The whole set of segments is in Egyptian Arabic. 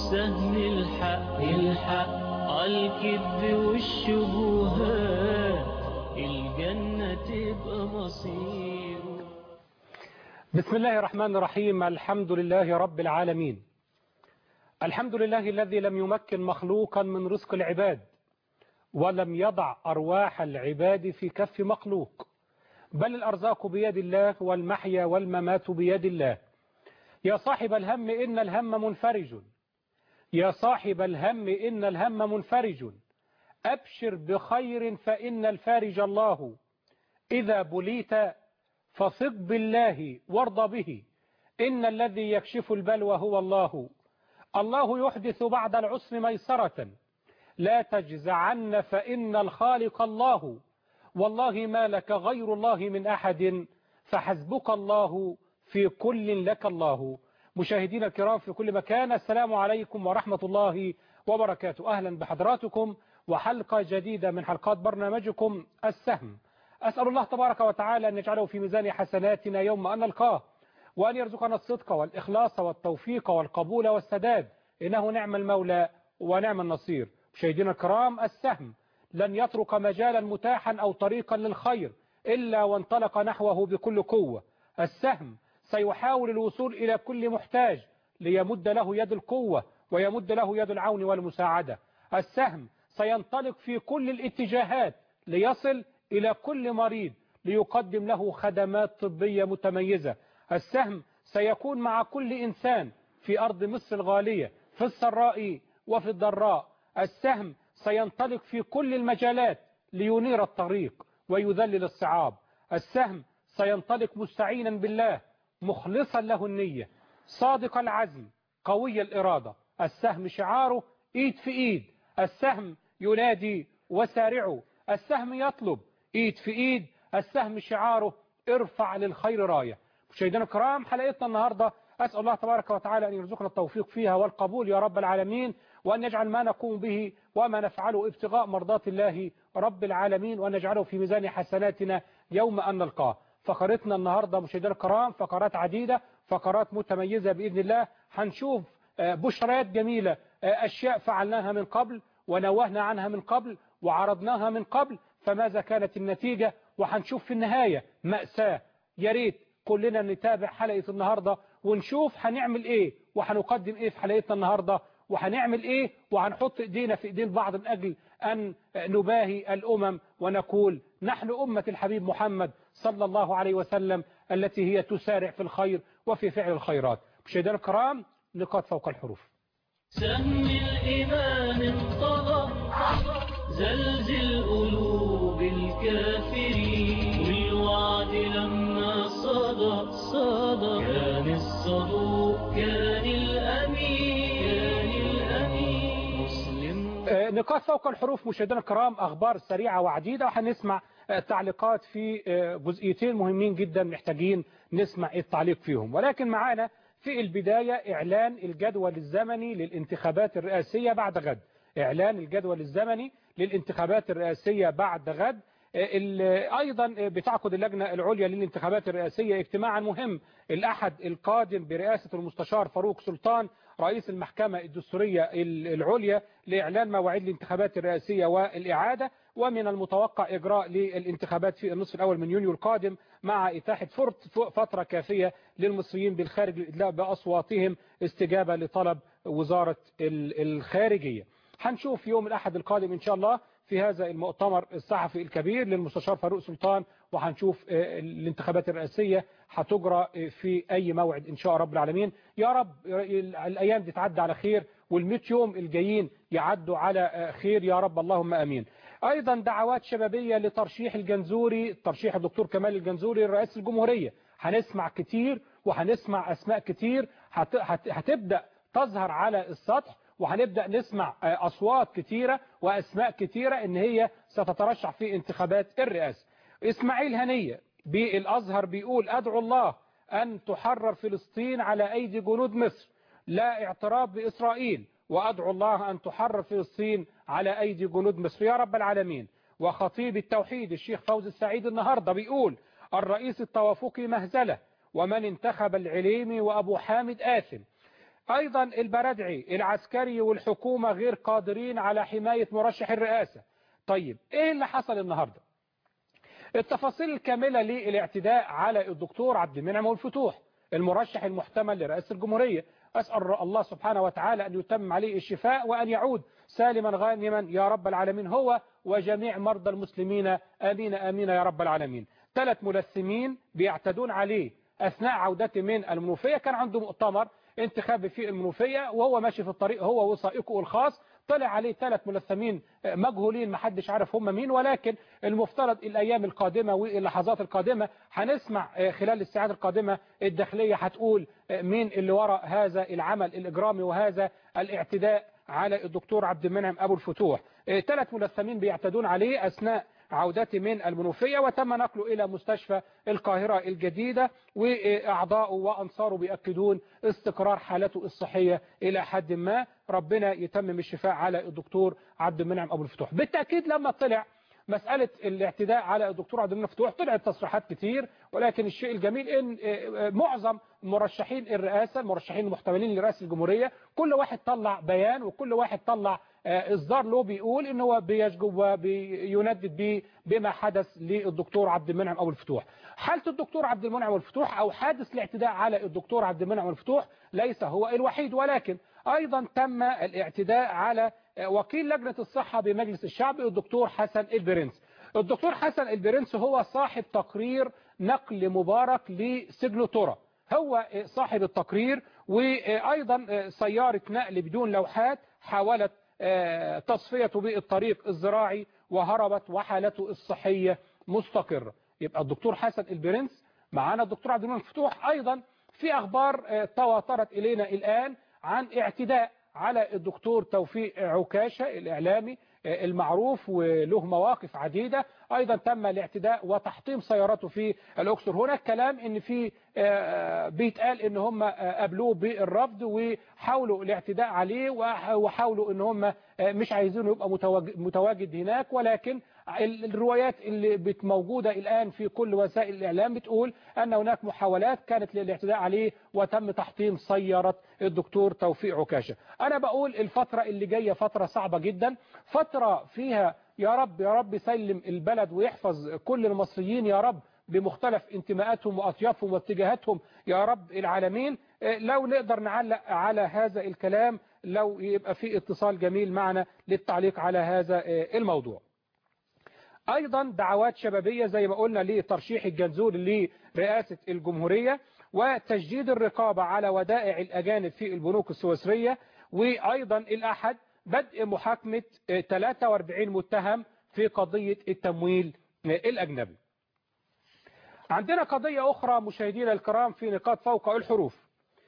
سهم الحق الحق عالكذب والشبهات الجنة تبقى مصيره بسم الله الرحمن الرحيم الحمد لله رب العالمين الحمد لله الذي لم يمكن مخلوقا من رزق العباد ولم يضع أرواح العباد في كف مخلوق بل الأرزاق بيد الله والمحيا والممات بيد الله يا صاحب الهم إن الهم منفرج يا صاحب الهم إن الهم منفرج أبشر بخير فإن الفارج الله إذا بليت فثق بالله وارض به إن الذي يكشف البلوى هو الله الله يحدث بعد العسر ميسرة لا تجزعن فإن الخالق الله والله ما لك غير الله من أحد فحسبك الله في كل لك الله مشاهدينا الكرام في كل مكان السلام عليكم ورحمة الله وبركاته أهلا بحضراتكم وحلقة جديدة من حلقات برنامجكم السهم أسأل الله تبارك وتعالى أن يجعله في ميزان حسناتنا يوم أن نلقاه وأن يرزقنا الصدق والإخلاص والتوفيق والقبول والسداد إنه نعم المولى ونعم النصير مشاهدينا الكرام السهم لن يترك مجالا متاحا أو طريقا للخير إلا وانطلق نحوه بكل قوة السهم سيحاول الوصول إلى كل محتاج ليمد له يد القوة ويمد له يد العون والمساعدة السهم سينطلق في كل الاتجاهات ليصل إلى كل مريض ليقدم له خدمات طبية متميزة السهم سيكون مع كل إنسان في أرض مصر الغالية في السراء وفي الضراء السهم سينطلق في كل المجالات لينير الطريق ويذلل الصعاب السهم سينطلق مستعينا بالله مخلصا له النية صادق العزم قوي الإرادة السهم شعاره إيد في إيد السهم ينادي وسارعوا السهم يطلب إيد في إيد السهم شعاره ارفع للخير راية مشاهدينا الكرام حلقتنا النهاردة أسأل الله تبارك وتعالى أن يرزقنا التوفيق فيها والقبول يا رب العالمين وأن يجعل ما نقوم به وما نفعله ابتغاء مرضات الله رب العالمين وأن يجعله في ميزان حسناتنا يوم أن نلقاه فقرتنا النهاردة مشاهدينا الكرام فقرات عديدة فقرات متميزة بإذن الله هنشوف بشرات جميلة أشياء فعلناها من قبل ونوهنا عنها من قبل وعرضناها من قبل فماذا كانت النتيجة وهنشوف في النهاية مأساة يا ريت كلنا نتابع حلقة النهاردة ونشوف هنعمل ايه وهنقدم ايه في حلقتنا النهاردة وهنعمل ايه وهنحط ايدينا في ايدين بعض من اجل ان نباهي الامم ونقول نحن امة الحبيب محمد صلى الله عليه وسلم التي هي تسارع في الخير وفي فعل الخيرات مشاهدينا الكرام نقاط فوق الحروف سهم الإيمان انطلق زلزل قلوب الكافرين والوعد لما صدق صدق كان الصدوق كان الأمين كان الأمين مسلم نقاط فوق الحروف مشاهدينا الكرام أخبار سريعة وعديدة وهنسمع تعليقات في جزئيتين مهمين جدا محتاجين نسمع التعليق فيهم ولكن معانا في البداية إعلان الجدول الزمني للانتخابات الرئاسية بعد غد إعلان الجدول الزمني للانتخابات الرئاسية بعد غد أيضا بتعقد اللجنة العليا للانتخابات الرئاسية اجتماعا مهم الأحد القادم برئاسة المستشار فاروق سلطان رئيس المحكمة الدستورية العليا لإعلان مواعيد الانتخابات الرئاسية والإعادة ومن المتوقع إجراء للانتخابات في النصف الأول من يونيو القادم مع إتاحة فترة كافية للمصريين بالخارج للإدلاء بأصواتهم استجابة لطلب وزارة الخارجية هنشوف يوم الأحد القادم إن شاء الله في هذا المؤتمر الصحفي الكبير للمستشار فاروق سلطان وهنشوف الانتخابات الرئاسية هتجرى في أي موعد إن شاء رب العالمين يا رب الأيام دي تعدي على خير والمئة يوم الجايين يعدوا على خير يا رب اللهم أمين أيضا دعوات شبابية لترشيح الجنزوري ترشيح الدكتور كمال الجنزوري لرئاسة الجمهورية هنسمع كتير وهنسمع أسماء كتير هت هت هتبدأ تظهر على السطح وهنبدأ نسمع أصوات كتيرة وأسماء كتيرة إن هي ستترشح في انتخابات الرئاسة إسماعيل هنية بالأزهر بيقول أدعو الله أن تحرر فلسطين على أيدي جنود مصر لا اعتراف بإسرائيل وأدعو الله أن تحرر فلسطين على أيدي جنود مصر يا رب العالمين وخطيب التوحيد الشيخ فوز السعيد النهاردة بيقول الرئيس التوافقي مهزلة ومن انتخب العليمي وأبو حامد آثم أيضا البرادعي العسكري والحكومة غير قادرين على حماية مرشح الرئاسة طيب إيه اللي حصل النهاردة التفاصيل الكاملة للاعتداء على الدكتور عبد المنعم والفتوح المرشح المحتمل لرئاسة الجمهورية أسأل الله سبحانه وتعالى أن يتمم عليه الشفاء وأن يعود سالما غانما يا رب العالمين هو وجميع مرضى المسلمين آمين آمين يا رب العالمين ثلاث ملثمين بيعتدون عليه أثناء عودته من المنوفية كان عنده مؤتمر انتخابي في المنوفية وهو ماشي في الطريق هو وسائقه الخاص طلع عليه ثلاث ملثمين مجهولين محدش عارف هم مين ولكن المفترض الأيام القادمة واللحظات القادمة هنسمع خلال الساعات القادمة الداخلية هتقول مين اللي وراء هذا العمل الإجرامي وهذا الاعتداء على الدكتور عبد المنعم أبو الفتوح ثلاث ملثمين بيعتدون عليه أثناء عودته من المنوفية وتم نقله إلى مستشفى القاهرة الجديدة وأعضاؤه وأنصاره بيأكدون استقرار حالته الصحية إلى حد ما ربنا يتمم الشفاء على الدكتور عبد المنعم أبو الفتوح بالتأكيد لما طلع مسألة الاعتداء على الدكتور عبد المنعم فتوح طلعت تصريحات كتير ولكن الشيء الجميل ان معظم مرشحين الرئاسة المرشحين المحتملين لرئاسة الجمهورية كل واحد طلع بيان وكل واحد طلع اصدار له بيقول ان هو بيشجب وبيندد به بما حدث للدكتور عبد المنعم ابو الفتوح حالة الدكتور عبد المنعم ابو الفتوح او حادث الاعتداء على الدكتور عبد المنعم ابو الفتوح ليس هو الوحيد ولكن ايضا تم الاعتداء على وكيل لجنة الصحة بمجلس الشعب الدكتور حسن البرنس الدكتور حسن البرنس هو صاحب تقرير نقل مبارك لسجن ترى هو صاحب التقرير وأيضا سيارة نقل بدون لوحات حاولت تصفيته بالطريق الزراعي وهربت وحالته الصحية مستقرة يبقى الدكتور حسن البرنس معانا الدكتور عبد المنعم فتوح أيضا في أخبار تواترت إلينا الآن عن اعتداء على الدكتور توفيق عكاشة الإعلامي المعروف وله مواقف عديدة أيضا تم الاعتداء وتحطيم سيارته في الأقصر هناك كلام ان في بيتقال ان هم قابلوه بالرفض وحاولوا الاعتداء عليه وحاولوا ان هم مش عايزينه يبقى متواجد هناك ولكن الروايات اللي موجودة الآن في كل وسائل الإعلام بتقول أن هناك محاولات كانت للاعتداء عليه وتم تحطيم سيارة الدكتور توفيق عكاشة أنا بقول الفترة اللي جاية فترة صعبة جدا فترة فيها يا رب يا رب سلم البلد ويحفظ كل المصريين يا رب بمختلف انتماءاتهم وأطيافهم واتجاهاتهم يا رب العالمين لو نقدر نعلق على هذا الكلام لو يبقى في اتصال جميل معنا للتعليق على هذا الموضوع أيضا دعوات شبابية زي ما قلنا لترشيح الجنزول لرئاسة الجمهورية وتجديد الرقابة على ودائع الأجانب في البنوك السويسرية وأيضا الأحد بدء محاكمة 43 متهم في قضية التمويل الأجنبي عندنا قضية أخرى مشاهدينا الكرام في نقاط فوق الحروف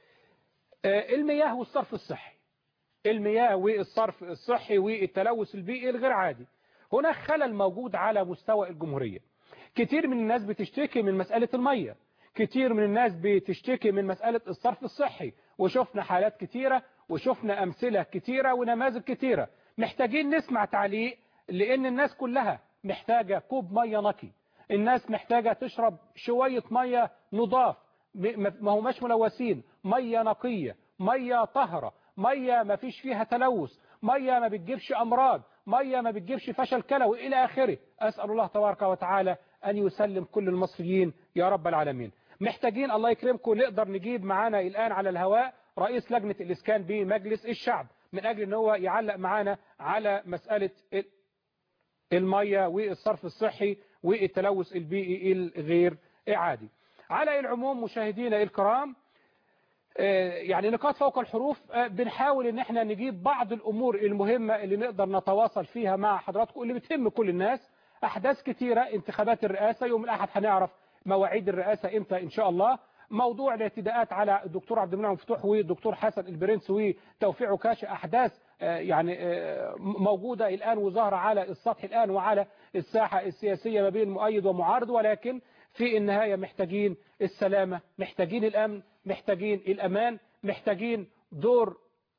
المياه والصرف الصحي المياه والصرف الصحي والتلوث البيئي الغير عادي هناك خلل موجود على مستوى الجمهورية كتير من الناس بتشتكي من مسألة المية كتير من الناس بتشتكي من مسألة الصرف الصحي وشفنا حالات كتيرة وشفنا أمثلة كتيرة ونماذج كتيرة محتاجين نسمع تعليق لأن الناس كلها محتاجة كوب مية نقي الناس محتاجة تشرب شوية مية نضاف ما هو مش ملوثين مية نقية مية طهرة مية ما فيش فيها تلوث مية ما بتجيبش أمراض مية ما بتجيبش فشل كلوي إلى آخره أسأل الله تبارك وتعالى أن يسلم كل المصريين يا رب العالمين محتاجين الله يكرمكم نقدر نجيب معانا الآن على الهواء رئيس لجنة الإسكان بمجلس الشعب من أجل أن هو يعلق معانا على مسألة المية والصرف الصحي والتلوث البيئي الغير إعادي على العموم مشاهدينا الكرام يعني نقاط فوق الحروف بنحاول ان احنا نجيب بعض الامور المهمة اللي نقدر نتواصل فيها مع حضراتكم اللي بتهم كل الناس احداث كتيرة انتخابات الرئاسة يوم الاحد هنعرف مواعيد الرئاسة امتى ان شاء الله موضوع الاعتداءات على الدكتور عبد المنعم مفتوح والدكتور حسن البرنس وتوفيق عكاشة احداث يعني موجودة الان وظاهرة على السطح الان وعلى الساحة السياسية ما بين مؤيد ومعارض ولكن في النهاية محتاجين السلامة محتاجين الأمن محتاجين الأمان محتاجين دور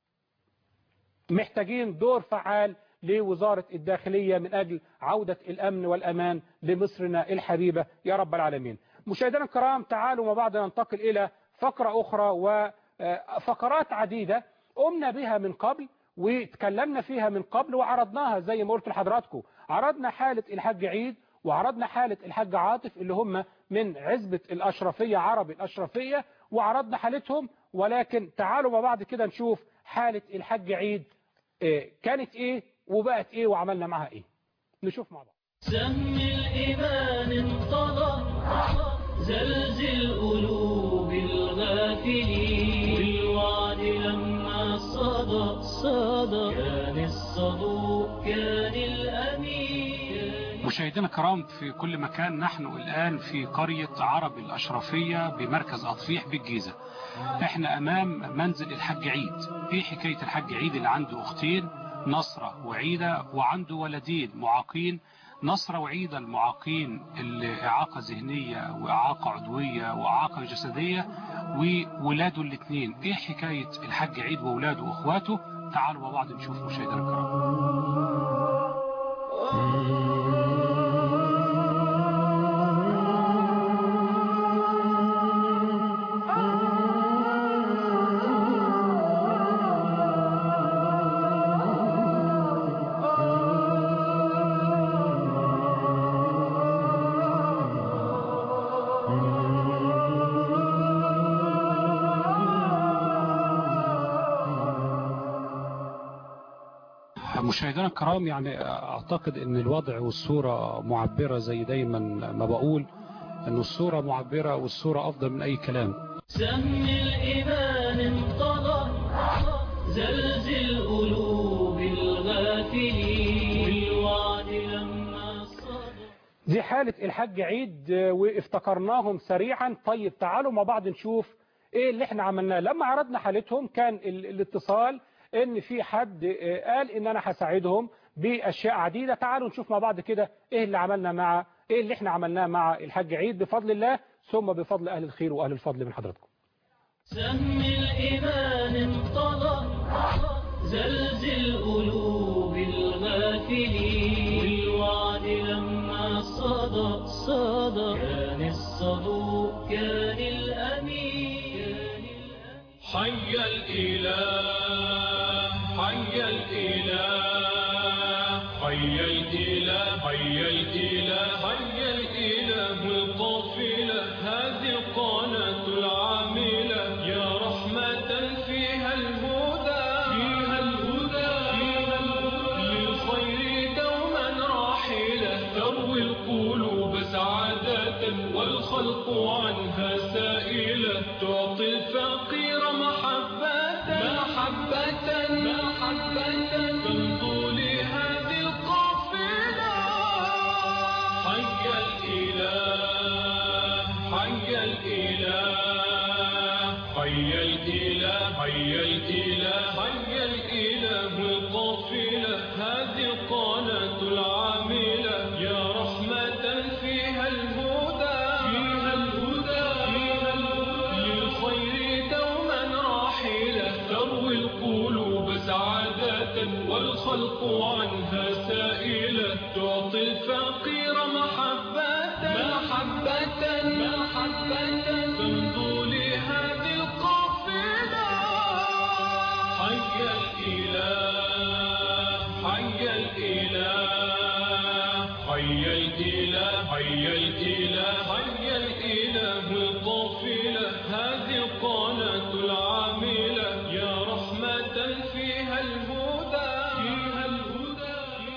محتاجين دور فعال لوزارة الداخلية من أجل عودة الأمن والأمان لمصرنا الحبيبة يا رب العالمين مشاهدينا الكرام تعالوا مع بعض ننتقل إلى فقرة أخرى آه، فقرات عديدة قمنا بها من قبل وتكلمنا فيها من قبل وعرضناها زي ما قلت لحضراتكم عرضنا حالة الحاج عيد وعرضنا حالة الحاج عاطف اللي هم من عزبة الأشرفية عرب الأشرفية وعرضنا حالتهم ولكن تعالوا مع بعض كده نشوف حالة الحاج عيد آه، كانت ايه وبقت ايه وعملنا معاها ايه نشوف مع بعض سهم الإيمان انطلق زلزل قلوب الغافلين والوعد لما صدى صدى كان الصدوق كان الأمين مشاهدينا الكرام في كل مكان نحن الآن في قرية عرب الأشرفية بمركز أطفيح بالجيزة احنا أمام منزل الحاج عيد ايه حكاية الحاج عيد اللي عنده أختين نصرة وعيدة وعنده ولدين معاقين نصرة وعيدة المعاقين اللي إعاقة ذهنية وإعاقة عضوية وإعاقة جسدية وولاده الاثنين ايه حكاية الحاج عيد وولاده وإخواته تعالوا مع بعض نشوف مشاهدينا الكرام مشاهدينا الكرام يعني اعتقد ان الوضع والصورة معبرة زي دايما ما بقول ان الصورة معبرة والصورة افضل من اي كلام سهم الإيمان انطلق زلزل قلوب الغافلين والوعد لما صدى دي حالة الحاج عيد آه، وافتكرناهم سريعا طيب تعالوا مع بعض نشوف ايه اللي احنا عملناه لما عرضنا حالتهم كان ال- الاتصال ان في حد آه، قال ان انا هساعدهم باشياء عديدة تعالوا نشوف مع بعض كده ايه اللي عملنا مع ايه اللي احنا عملناه مع الحاج عيد بفضل الله ثم بفضل اهل الخير واهل الفضل من حضراتكم سهم الإيمان انطلق زلزل قلوب الغافلين والوعد لما صدى صدى كان الصدوق كان الأمين كان الأمين حي الإله حي الإله حي الإله حي الإله حي الإله القافلة هذه قناة العاملة يا رحمة فيها الهدى فيها الهدى فيها الهدى للخير دوما راحلة تروي القلوب سعادة والخلق عنها سائلة تعطي الفقير محبة محبة محبة تمضو لهذه القافلة حي الإله حي الإله حي الإله حي الإله حي الإله القافلة هذه قناة العاملة يا رحمة فيها الهدى فيها الهدى فيها الهدى للخير دوما راحلة تروي القلوب سعادة والخلق عنها سائلة تعطي الفقير محبة محبة محبة تمضو لهذه القافلة حي الإله حي الإله حي الإله حي الإله حي الإله القافلة هذه قناة العاملة يا رحمة فيها الهدى فيها الهدى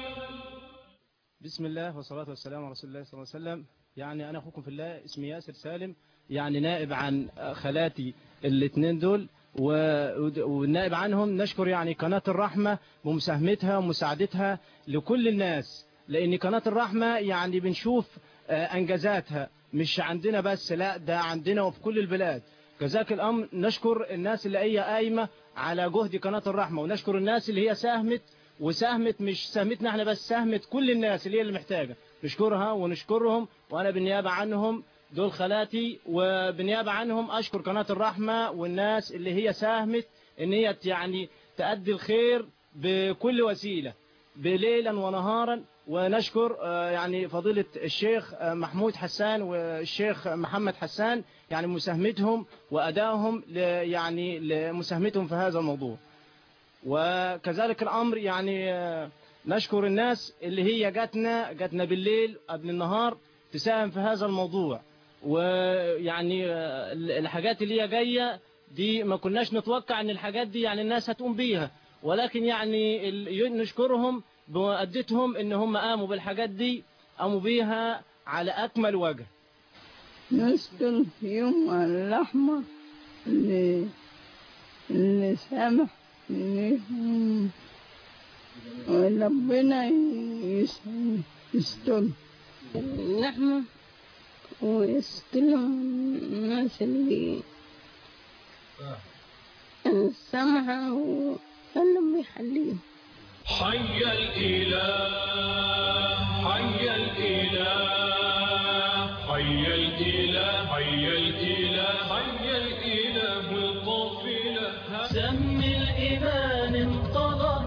بسم الله والصلاة والسلام على رسول الله صلى الله عليه وسلم يعني أنا أخوكم في الله اسمي ياسر سالم يعني نائب عن خالاتي الاثنين دول و- والنائب عنهم نشكر يعني قناة الرحمة بمساهمتها ومساعدتها لكل الناس لأن قناة الرحمة يعني بنشوف آه، أنجازاتها مش عندنا بس لا ده عندنا وفي كل البلاد كذلك الأمر نشكر الناس اللي هي قايمة على جهد قناة الرحمة ونشكر الناس اللي هي ساهمت وساهمت مش ساهمتنا احنا بس ساهمت كل الناس اللي هي اللي محتاجة نشكرها ونشكرهم وأنا بالنيابة عنهم دول خالاتي وبالنيابة عنهم أشكر قناة الرحمة والناس اللي هي ساهمت إن هي يعني تأدي الخير بكل وسيلة بليلا ونهارا ونشكر آه، يعني فضيلة الشيخ آه، محمود حسان والشيخ محمد حسان يعني مساهمتهم وأدائهم ل- يعني لمساهمتهم في هذا الموضوع وكذلك الأمر يعني آه، نشكر الناس اللي هي جاتنا جاتنا بالليل قبل النهار تساهم في هذا الموضوع ويعني آه، الحاجات اللي هي جاية دي ما كناش نتوقع ان الحاجات دي يعني الناس هتقوم بيها ولكن يعني ال- نشكرهم بمؤدتهم ان هم قاموا بالحاجات دي قاموا بيها على اكمل وجه نشكر فيهم الرحمة اللي اللي سامح ليهم وربنا يس- يستر الرحمة ويستلهم الناس اللي السمحة وخلهم يحليهم حي الإله حي الإله حي الإله حي الإله حي الإله القافلة سم الإيمان انقضى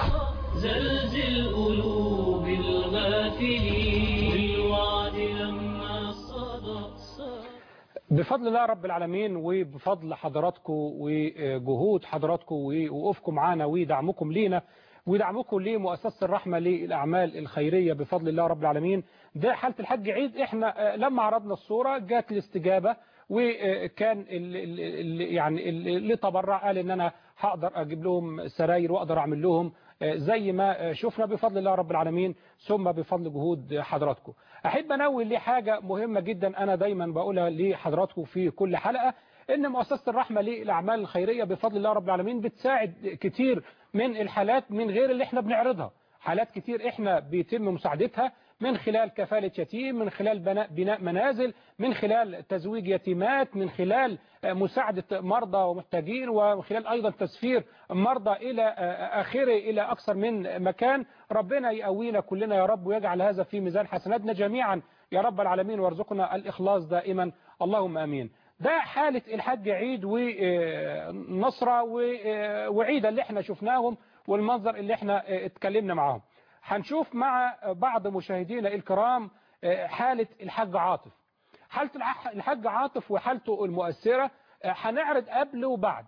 زلزل قلوب الغافلين بالوعد لما صدى صدى بفضل الله رب العالمين وبفضل حضراتكم وجهود حضراتكم ووقوفكم معنا ودعمكم لينا ودعمكم لمؤسسة الرحمة للأعمال الخيرية بفضل الله رب العالمين ده حالة الحج عيد احنا آه، لما عرضنا الصورة جات الاستجابة وكان ال- ال- ال- يعني ال- اللي تبرع قال ان انا هقدر اجيب لهم سراير واقدر اعمل لهم آه، زي ما آه، شفنا بفضل الله رب العالمين ثم بفضل جهود حضراتكم احب انوه لحاجه مهمه جدا انا دايما بقولها لحضراتكم في كل حلقه ان مؤسسه الرحمه للاعمال الخيريه بفضل الله رب العالمين بتساعد كتير من الحالات من غير اللي احنا بنعرضها حالات كتير احنا بيتم مساعدتها من خلال كفالة يتيم من خلال بناء, بناء منازل من خلال تزويج يتيمات من خلال آه، مساعدة مرضى ومحتاجين ومن خلال أيضا تسفير مرضى إلى آه، آخره إلى أكثر من مكان ربنا يقوينا كلنا يا رب ويجعل هذا في ميزان حسناتنا جميعا يا رب العالمين وارزقنا الإخلاص دائما اللهم أمين ده حالة الحج عيد ونصرة وعيد اللي احنا شفناهم والمنظر اللي احنا آه، اتكلمنا معاهم هنشوف مع بعض مشاهدينا الكرام آه، حالة الحاج عاطف حالة الح- الحاج عاطف وحالته المؤثرة آه، هنعرض قبل وبعد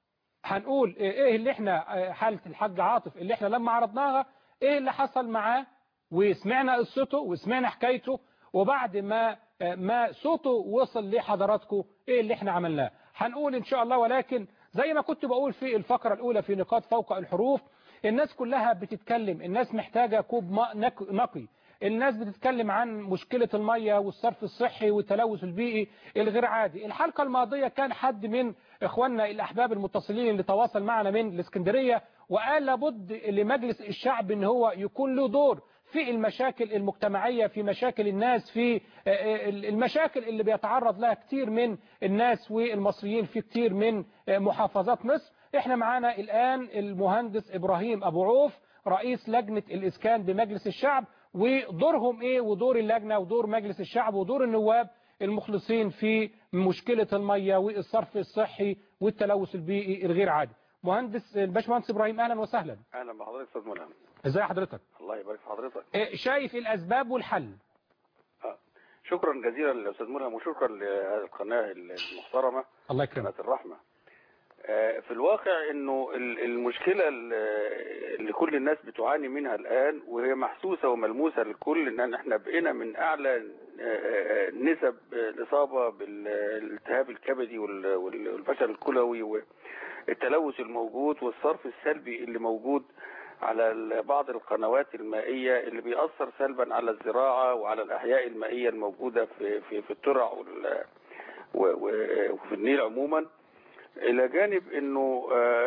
هنقول آه، ايه اللي احنا آه، حالة الحاج عاطف اللي احنا لما عرضناها ايه اللي حصل معاه وسمعنا قصته وسمعنا حكايته وبعد ما آه، ما صوته وصل لحضراتكم ايه اللي احنا عملناه هنقول ان شاء الله ولكن زي ما كنت بقول في الفقرة الاولى في نقاط فوق الحروف الناس كلها بتتكلم الناس محتاجة كوب ماء نق- نقي الناس بتتكلم عن مشكلة المية والصرف الصحي والتلوث البيئي الغير عادي الحلقة الماضية كان حد من اخواننا الاحباب المتصلين اللي تواصل معنا من الاسكندرية وقال لابد لمجلس الشعب ان هو يكون له دور في المشاكل المجتمعية في مشاكل الناس في آه، آه، المشاكل اللي بيتعرض لها كتير من الناس والمصريين في كتير من آه، محافظات مصر احنا معانا الآن المهندس إبراهيم أبو عوف رئيس لجنة الإسكان بمجلس الشعب ودورهم إيه ودور اللجنة ودور مجلس الشعب ودور النواب المخلصين في مشكلة المية والصرف الصحي والتلوث البيئي الغير عادي مهندس الباشمهندس إبراهيم أهلا وسهلا اهلا بحضرتك استاذ ملهم ازي حضرتك الله يبارك في حضرتك إيه، شايف الأسباب والحل آه. شكرا جزيلا للاستاذ ملهم وشكرا للقناه المحترمه الله يكرمك قناه الرحمه آه، في الواقع انه ال- المشكله ال- اللي كل الناس بتعاني منها الان وهي محسوسه وملموسه للكل ان احنا بقينا من اعلى آه، آه، نسب الاصابه بالالتهاب الكبدي وال- وال- والفشل الكلوي والتلوث الموجود والصرف السلبي اللي موجود على ال- بعض القنوات المائيه اللي بيأثر سلبا على الزراعه وعلى الاحياء المائيه الموجوده في في في الترع وال- و- و- وفي النيل عموما الى جانب انه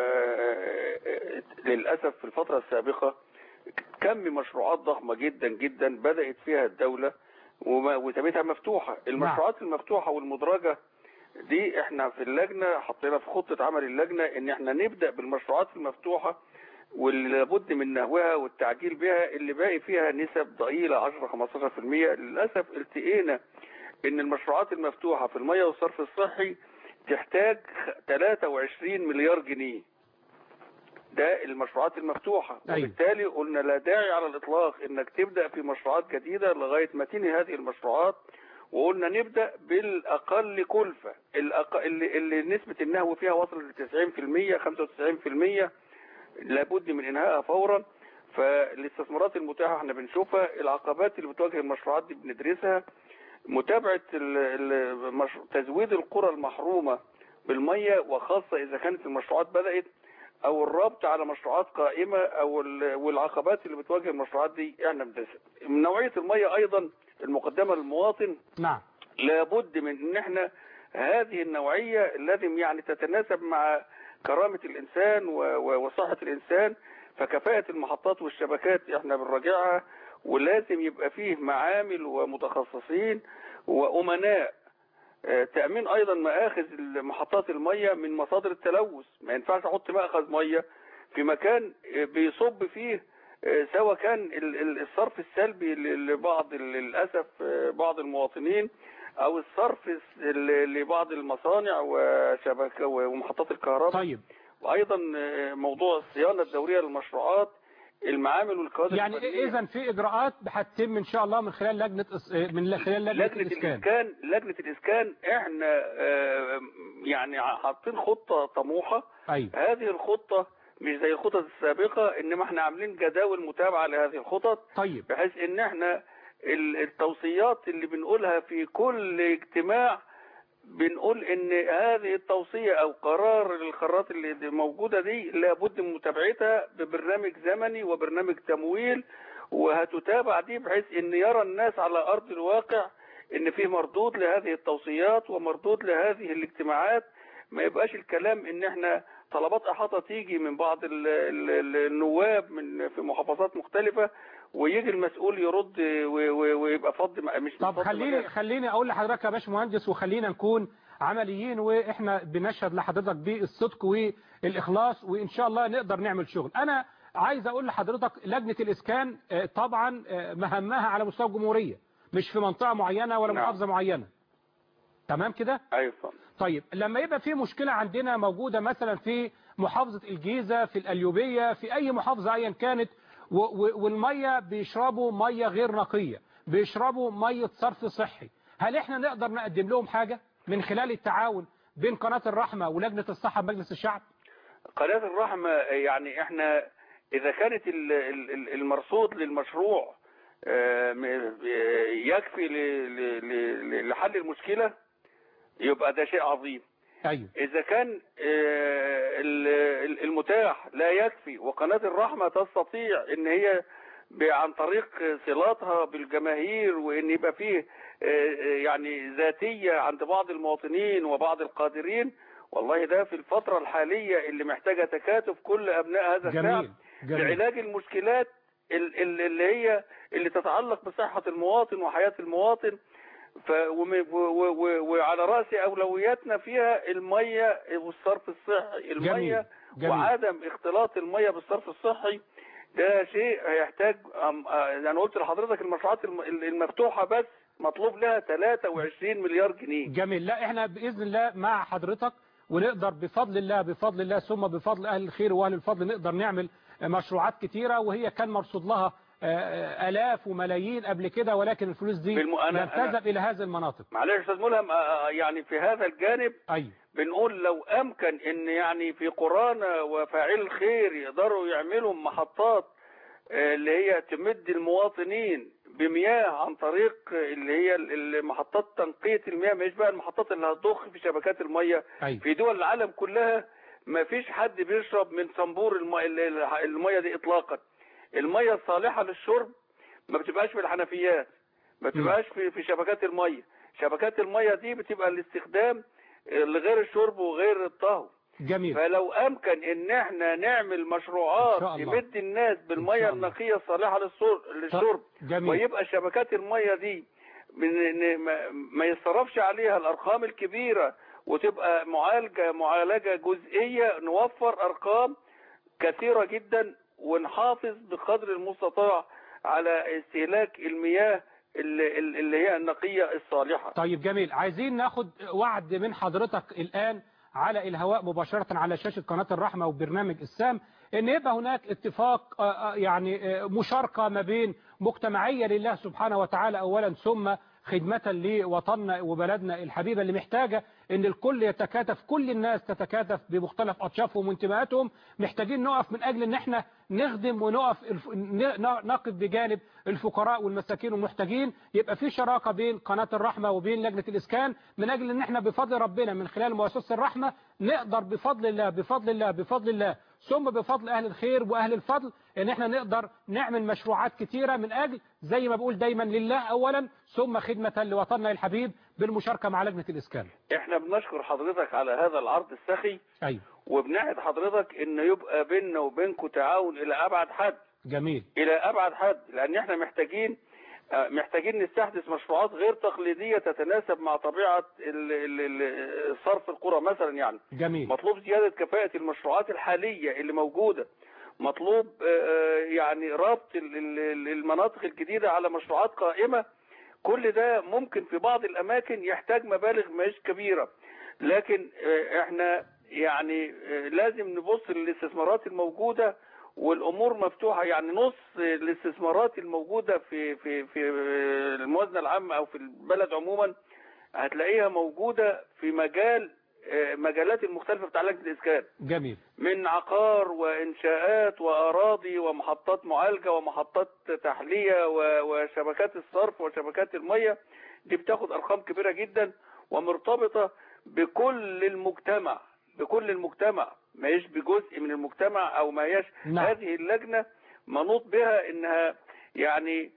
آه، للاسف في الفتره السابقه كم مشروعات ضخمه جدا جدا بدات فيها الدوله وما- وسابتها مفتوحه المشروعات المفتوحه والمدرجه دي احنا في اللجنه حطينا في خطه عمل اللجنه ان احنا نبدا بالمشروعات المفتوحه واللي لابد من نهوها والتعجيل بها اللي باقي فيها نسب ضئيله 10 15% للاسف التقينا ان المشروعات المفتوحه في الميه والصرف الصحي تحتاج 23 مليار جنيه ده المشروعات المفتوحة أيوة. وبالتالي قلنا لا داعي على الإطلاق إنك تبدأ في مشروعات جديدة لغاية ما تنهي هذه المشروعات وقلنا نبدأ بالأقل كلفة الأق... اللي, اللي نسبة النهو فيها وصلت ل 90% 95% لابد من إنهائها فورا فالاستثمارات المتاحة احنا بنشوفها العقبات اللي بتواجه المشروعات دي بندرسها متابعة ال- ال- مش- تزويد القرى المحرومة بالمية وخاصة إذا كانت المشروعات بدأت أو الربط على مشروعات قائمة أو ال- والعقبات اللي بتواجه المشروعات دي احنا بندرسها من نوعية المية أيضا المقدمة للمواطن نعم لابد من ان احنا هذه النوعية لازم يعني تتناسب مع كرامة الانسان و- و- وصحة الانسان فكفاءة المحطات والشبكات احنا بنراجعها ولازم يبقى فيه معامل ومتخصصين وامناء آه، تأمين ايضا مآخذ محطات المية من مصادر التلوث ما ينفعش احط مأخذ مية في مكان آه، بيصب فيه آه، سواء كان ال- ال- الصرف السلبي ل- لبعض ال- للأسف آه، بعض المواطنين او الصرف الس- ل- لبعض المصانع وشبكة ومحطات الكهرباء طيب وايضا آه، موضوع الصيانة الدورية للمشروعات المعامل والكوادر يعني الفنية. اذا في اجراءات هتتم ان شاء الله من خلال لجنه إس- من خلال لجنه, لجنة الاسكان الإسكان لجنة الإسكان إحنا آه، يعني حاطين خطة طموحة ايوه هذه الخطة مش زي الخطط السابقة إنما إحنا عاملين جداول متابعة لهذه الخطط طيب بحيث إن إحنا ال- التوصيات اللي بنقولها في كل اجتماع بنقول ان هذه التوصية او قرار القرارات اللي دي موجودة دي لابد من متابعتها ببرنامج زمني وبرنامج تمويل وهتتابع دي بحيث ان يرى الناس على ارض الواقع ان فيه مردود لهذه التوصيات ومردود لهذه الاجتماعات ما يبقاش الكلام ان احنا طلبات احاطة تيجي من بعض ال- ال- ال- النواب من في محافظات مختلفة ويجي المسؤول يرد و- و- ويبقى فض مش طب فض خليني مجال. خليني اقول لحضرتك يا باشمهندس وخلينا نكون عمليين واحنا بنشهد لحضرتك بالصدق والاخلاص وان شاء الله نقدر نعمل شغل انا عايز اقول لحضرتك لجنه الاسكان آه، طبعا آه، مهمها على مستوى الجمهوريه مش في منطقه معينه ولا نعم. محافظه معينه تمام كده ايوه فندم. طيب لما يبقى في مشكلة عندنا موجودة مثلا في محافظة الجيزة في الأليوبية في أي محافظة أيا كانت و- و- والمية بيشربوا مية غير نقية بيشربوا مية صرف صحي هل احنا نقدر نقدم لهم حاجة من خلال التعاون بين قناة الرحمة ولجنة الصحة بمجلس الشعب قناة الرحمة يعني احنا اذا كانت ال- ال- ال- المرصود للمشروع آه، م- يكفي ل- ل- ل- لحل المشكلة يبقى ده شيء عظيم أيوه اذا كان آه، ال- ال- المتاح لا يكفي وقناة الرحمة تستطيع ان هي ب- عن طريق صلاتها بالجماهير وان يبقى فيه آه، آه، يعني ذاتية عند بعض المواطنين وبعض القادرين والله ده في الفترة الحالية اللي محتاجة تكاتف كل ابناء هذا الشعب جميل جميل لعلاج المشكلات ال- ال- اللي هي اللي تتعلق بصحة المواطن وحياة المواطن ف وم- و- و- و- وعلى رأس أولوياتنا فيها المية والصرف الصحي جميل المية جميل وعدم اختلاط المية بالصرف الصحي ده شيء هيحتاج أم- آه، انا قلت لحضرتك المشروعات الم- المفتوحة بس مطلوب لها 23 مليار جنيه جميل لا احنا بإذن الله مع حضرتك ونقدر بفضل الله بفضل الله ثم بفضل أهل الخير وأهل الفضل نقدر نعمل مشروعات كتيرة وهي كان مرصود لها آه، آه، آلاف وملايين قبل كده ولكن الفلوس دي بالم- أنا- لم أنا- تذهب إلى هذه المناطق معلش يا استاذ ملهم آه، آه، يعني في هذا الجانب أيوه بنقول لو امكن ان يعني في قرانا وفاعل الخير يقدروا يعملوا محطات آه، اللي هي تمد المواطنين بمياه عن طريق اللي هي ال- محطات تنقية المياه مش بقى المحطات اللي هتضخ في شبكات المياه أيوه في دول العالم كلها ما فيش حد بيشرب من صنبور المية, المية دي اطلاقا المية الصالحة للشرب ما بتبقاش في الحنفيات ما بتبقاش في في شبكات المية شبكات المية دي بتبقى الاستخدام لغير الشرب وغير الطهو جميل فلو امكن ان احنا نعمل إن شاء مشروعات الله. تمد الناس إن بالمية شاء الله. النقية الصالحة للصر- للشرب جميل ويبقى شبكات المية دي من إن ما- ما يصرفش عليها الارقام الكبيرة وتبقى معالجة معالجة جزئية نوفر ارقام كثيرة جدا ونحافظ بقدر المستطاع على استهلاك المياه اللي, اللي هي النقية الصالحة طيب جميل عايزين ناخد وعد من حضرتك الآن على الهواء مباشرة على شاشة قناة الرحمة وبرنامج السام ان يبقى هناك اتفاق آه، آه، يعني آه، مشاركة ما بين مجتمعية لله سبحانه وتعالى اولا ثم خدمة لوطننا وبلدنا الحبيبة اللي محتاجة ان الكل يتكاتف كل الناس تتكاتف بمختلف اطيافهم وانتماءاتهم محتاجين نقف من اجل ان احنا نخدم ونقف الف... ن- نقف بجانب الفقراء والمساكين والمحتاجين يبقى في شراكة بين قناة الرحمة وبين لجنة الاسكان من اجل ان احنا بفضل ربنا من خلال مؤسسة الرحمة نقدر بفضل الله بفضل الله بفضل الله ثم بفضل اهل الخير واهل الفضل ان احنا نقدر نعمل مشروعات كتيرة من اجل زي ما بقول دايما لله اولا ثم خدمة لوطننا الحبيب بالمشاركة مع لجنة الاسكان احنا بنشكر حضرتك على هذا العرض السخي ايوه وبنعد حضرتك ان يبقى بيننا وبينكم تعاون الى ابعد حد جميل الى ابعد حد لان احنا محتاجين آه، محتاجين نستحدث مشروعات غير تقليدية تتناسب مع طبيعة ال- ال- ال- صرف القرى مثلا يعني جميل مطلوب زيادة كفاءة المشروعات الحالية اللي موجودة مطلوب آه، آه، يعني ربط ال- ال- المناطق الجديدة على مشروعات قائمة كل ده ممكن في بعض الأماكن يحتاج مبالغ مش كبيرة لكن آه، احنا يعني آه، لازم نبص للاستثمارات الموجودة والامور مفتوحه يعني نص الاستثمارات الموجوده في في في الموازنه العامه او في البلد عموما هتلاقيها موجوده في مجال آه، مجالات المختلفه بتاع لجنه الاسكان جميل من عقار وانشاءات واراضي ومحطات معالجه ومحطات تحليه و- وشبكات الصرف وشبكات الميه دي بتاخد ارقام كبيره جدا ومرتبطه بكل المجتمع بكل المجتمع ما هيش بجزء من المجتمع او ما هيش نعم. هذه اللجنه منوط بها انها يعني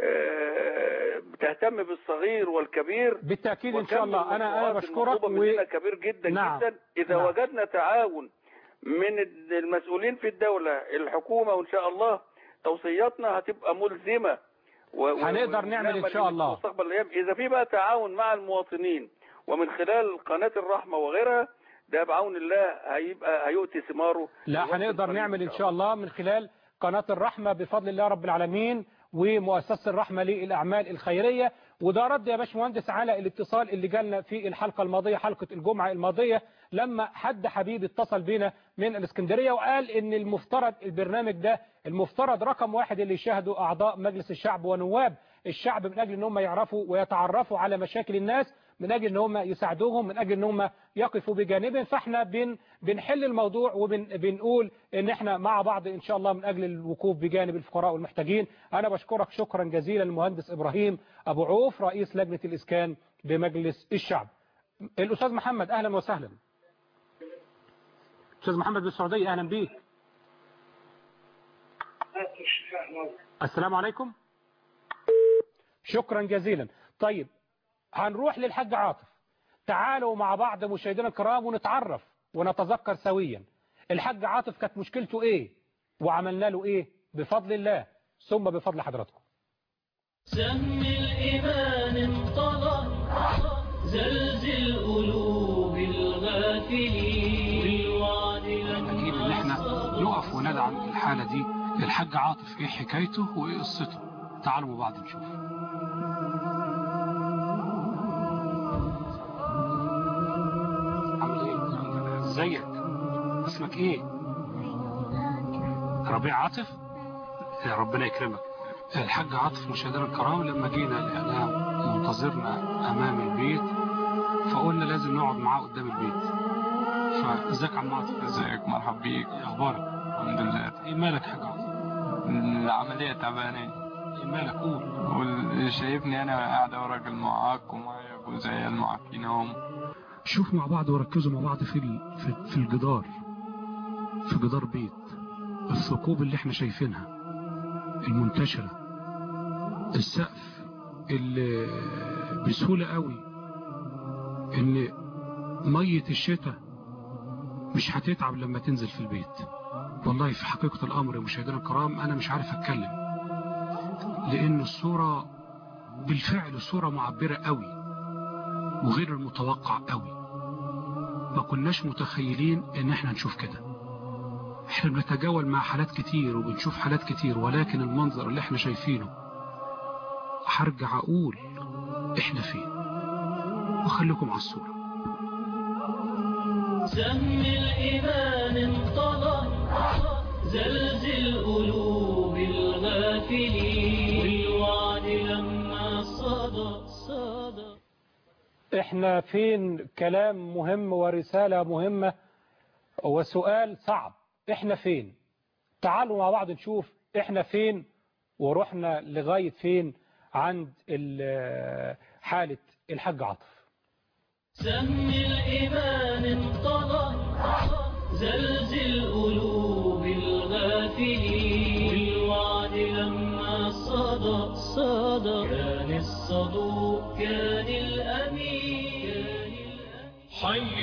آه، بتهتم بالصغير والكبير بالتاكيد ان شاء الله انا انا والمشروعات بشكرك المطلوبة و... مننا كبير جدا نعم. جدا اذا نعم. وجدنا تعاون من المسؤولين في الدولة الحكومة وان شاء الله توصياتنا هتبقى ملزمة و- و- هنقدر نعمل إن شاء الله. مستقبل الايام اذا في بقى تعاون مع المواطنين ومن خلال قناة الرحمة وغيرها ده بعون الله هيبقى هيؤتي ثماره لا الوقت هنقدر القريب نعمل ان شاء الله من خلال قناة الرحمة بفضل الله رب العالمين ومؤسسة الرحمة للأعمال الخيرية وده رد يا باشمهندس على الاتصال اللي جالنا في الحلقة الماضية حلقة الجمعة الماضية لما حد حبيب اتصل بينا من الاسكندرية وقال ان المفترض البرنامج ده المفترض رقم واحد اللي يشاهدوا أعضاء مجلس الشعب ونواب الشعب من أجل ان هم يعرفوا ويتعرفوا على مشاكل الناس من أجل ان هم يساعدوهم من أجل ان هم يقفوا بجانبهم فاحنا بن بنحل الموضوع وبنقول ان احنا مع بعض ان شاء الله من أجل الوقوف بجانب الفقراء والمحتاجين أنا بشكرك شكرا جزيلا المهندس إبراهيم أبو عوف رئيس لجنة الإسكان بمجلس الشعب الأستاذ محمد أهلا وسهلا أستاذ محمد بالسعودية أهلا بيك السلام عليكم شكرا جزيلا طيب هنروح للحاج عاطف تعالوا مع بعض مشاهدينا الكرام ونتعرف ونتذكر سويا الحاج عاطف كانت مشكلته ايه وعملنا له ايه بفضل الله ثم بفضل حضراتكم سم الإيمان انطلق زلزل قلوب الغافلين بالوعد أكيد إن إحنا نقف وندعم الحالة دي الحاج عاطف إيه حكايته وإيه قصته تعالوا مع بعض نشوف عامل إيه؟ إزيك؟ اسمك إيه؟ ربيع عاطف؟ يا ربنا يكرمك الحاج عاطف مشاهدينا الكرام لما جينا الإعلام منتظرنا أمام البيت فقلنا لازم نقعد معاه قدام البيت فازيك يا عم عاطف ازيك مرحب بيك ايه اخبارك الحمد لله ايه مالك يا حاج عاطف العملية تعبانة ايه مالك قول واللي شايفني انا قاعد راجل معاق ومعايا جوزي المعاقين هم شوف مع بعض وركزوا مع بعض في ال- في, في الجدار في جدار بيت الثقوب اللي احنا شايفينها المنتشرة السقف اللي بسهولة قوي ان مية الشتاء مش هتتعب لما تنزل في البيت والله في حقيقة الامر يا مشاهدينا الكرام انا مش عارف اتكلم لان الصورة بالفعل الصورة معبرة قوي وغير المتوقع قوي ما كناش متخيلين ان احنا نشوف كده احنا بنتجول مع حالات كتير وبنشوف حالات كتير ولكن المنظر اللي احنا شايفينه هرجع اقول احنا فين وخليكم على الصورة سهم الإيمان انطلق زلزل قلوب الغافلين والوعد لما صدى صدى احنا فين كلام مهم ورسالة مهمة وسؤال صعب احنا فين تعالوا مع بعض نشوف احنا فين ورحنا لغاية فين عند ال- حالة الحاج عاطف سهم الإيمان انطلق زلزل قلوب الغافلين والوعد لما صدى صدى كان الصدوق كان الأمين كان الأمين حي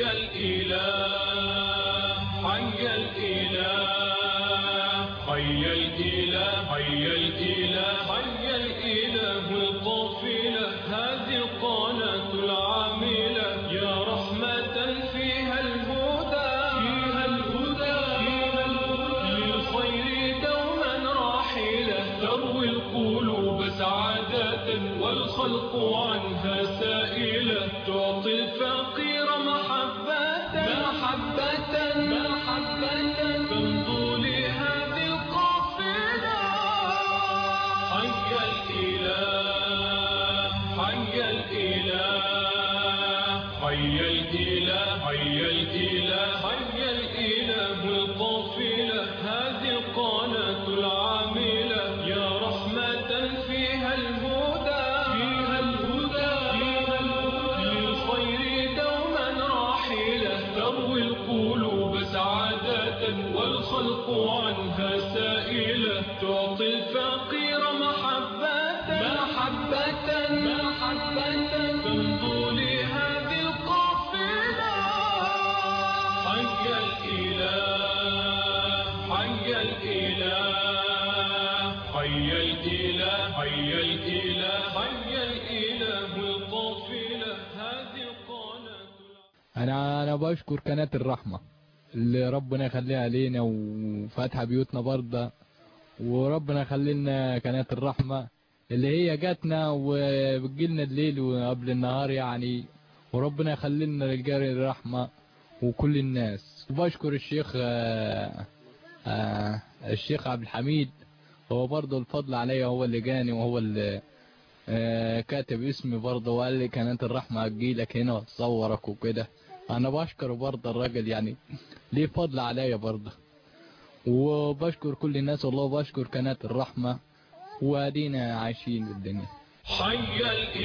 الإله حي الإله حي الإله حي الإله حي الإله القافلة هذه القناة العاملة يا رحمة فيها الهدى فيها الهدى فيها الهدى للخير دوما راحلة تروي القلوب سعادة والخلق عنها سائلة تعطي الفقير محبة محبة محبة تمضوا لهذه القافلة حي الإله حي الإله حي الإله حي الإله حي الإله القافلة هذه القناة العاملة يا رحمة فيها الهدى فيها الهدى فيها الهدى للخير دوما راحلة تروي القلوب سعادة والخلق عنها سائلة تعطي الفقير محبة محبة محبة تمضوا لهذه القافلة حي الإله حي الإله حي الإله حي الإله حي الإله القافلة هذه القناة انا انا بشكر قناة الرحمة اللي ربنا يخليها علينا وفاتحة بيوتنا برضه وربنا يخلي لنا قناة الرحمة اللي هي جاتنا وبتجيلنا الليل وقبل النهار يعني وربنا يخلي لنا رجال الرحمة وكل الناس وبشكر الشيخ آه، آه، الشيخ عبد الحميد هو برضه الفضل عليا هو اللي جاني وهو اللي آه، كاتب اسمي برضه وقال لي قناة الرحمة هتجيلك هنا وتصورك وكده انا بشكر برضه الراجل يعني ليه فضل عليا برضه وبشكر كل الناس والله وبشكر قناة الرحمة وادينا عايشين بالدنيا حي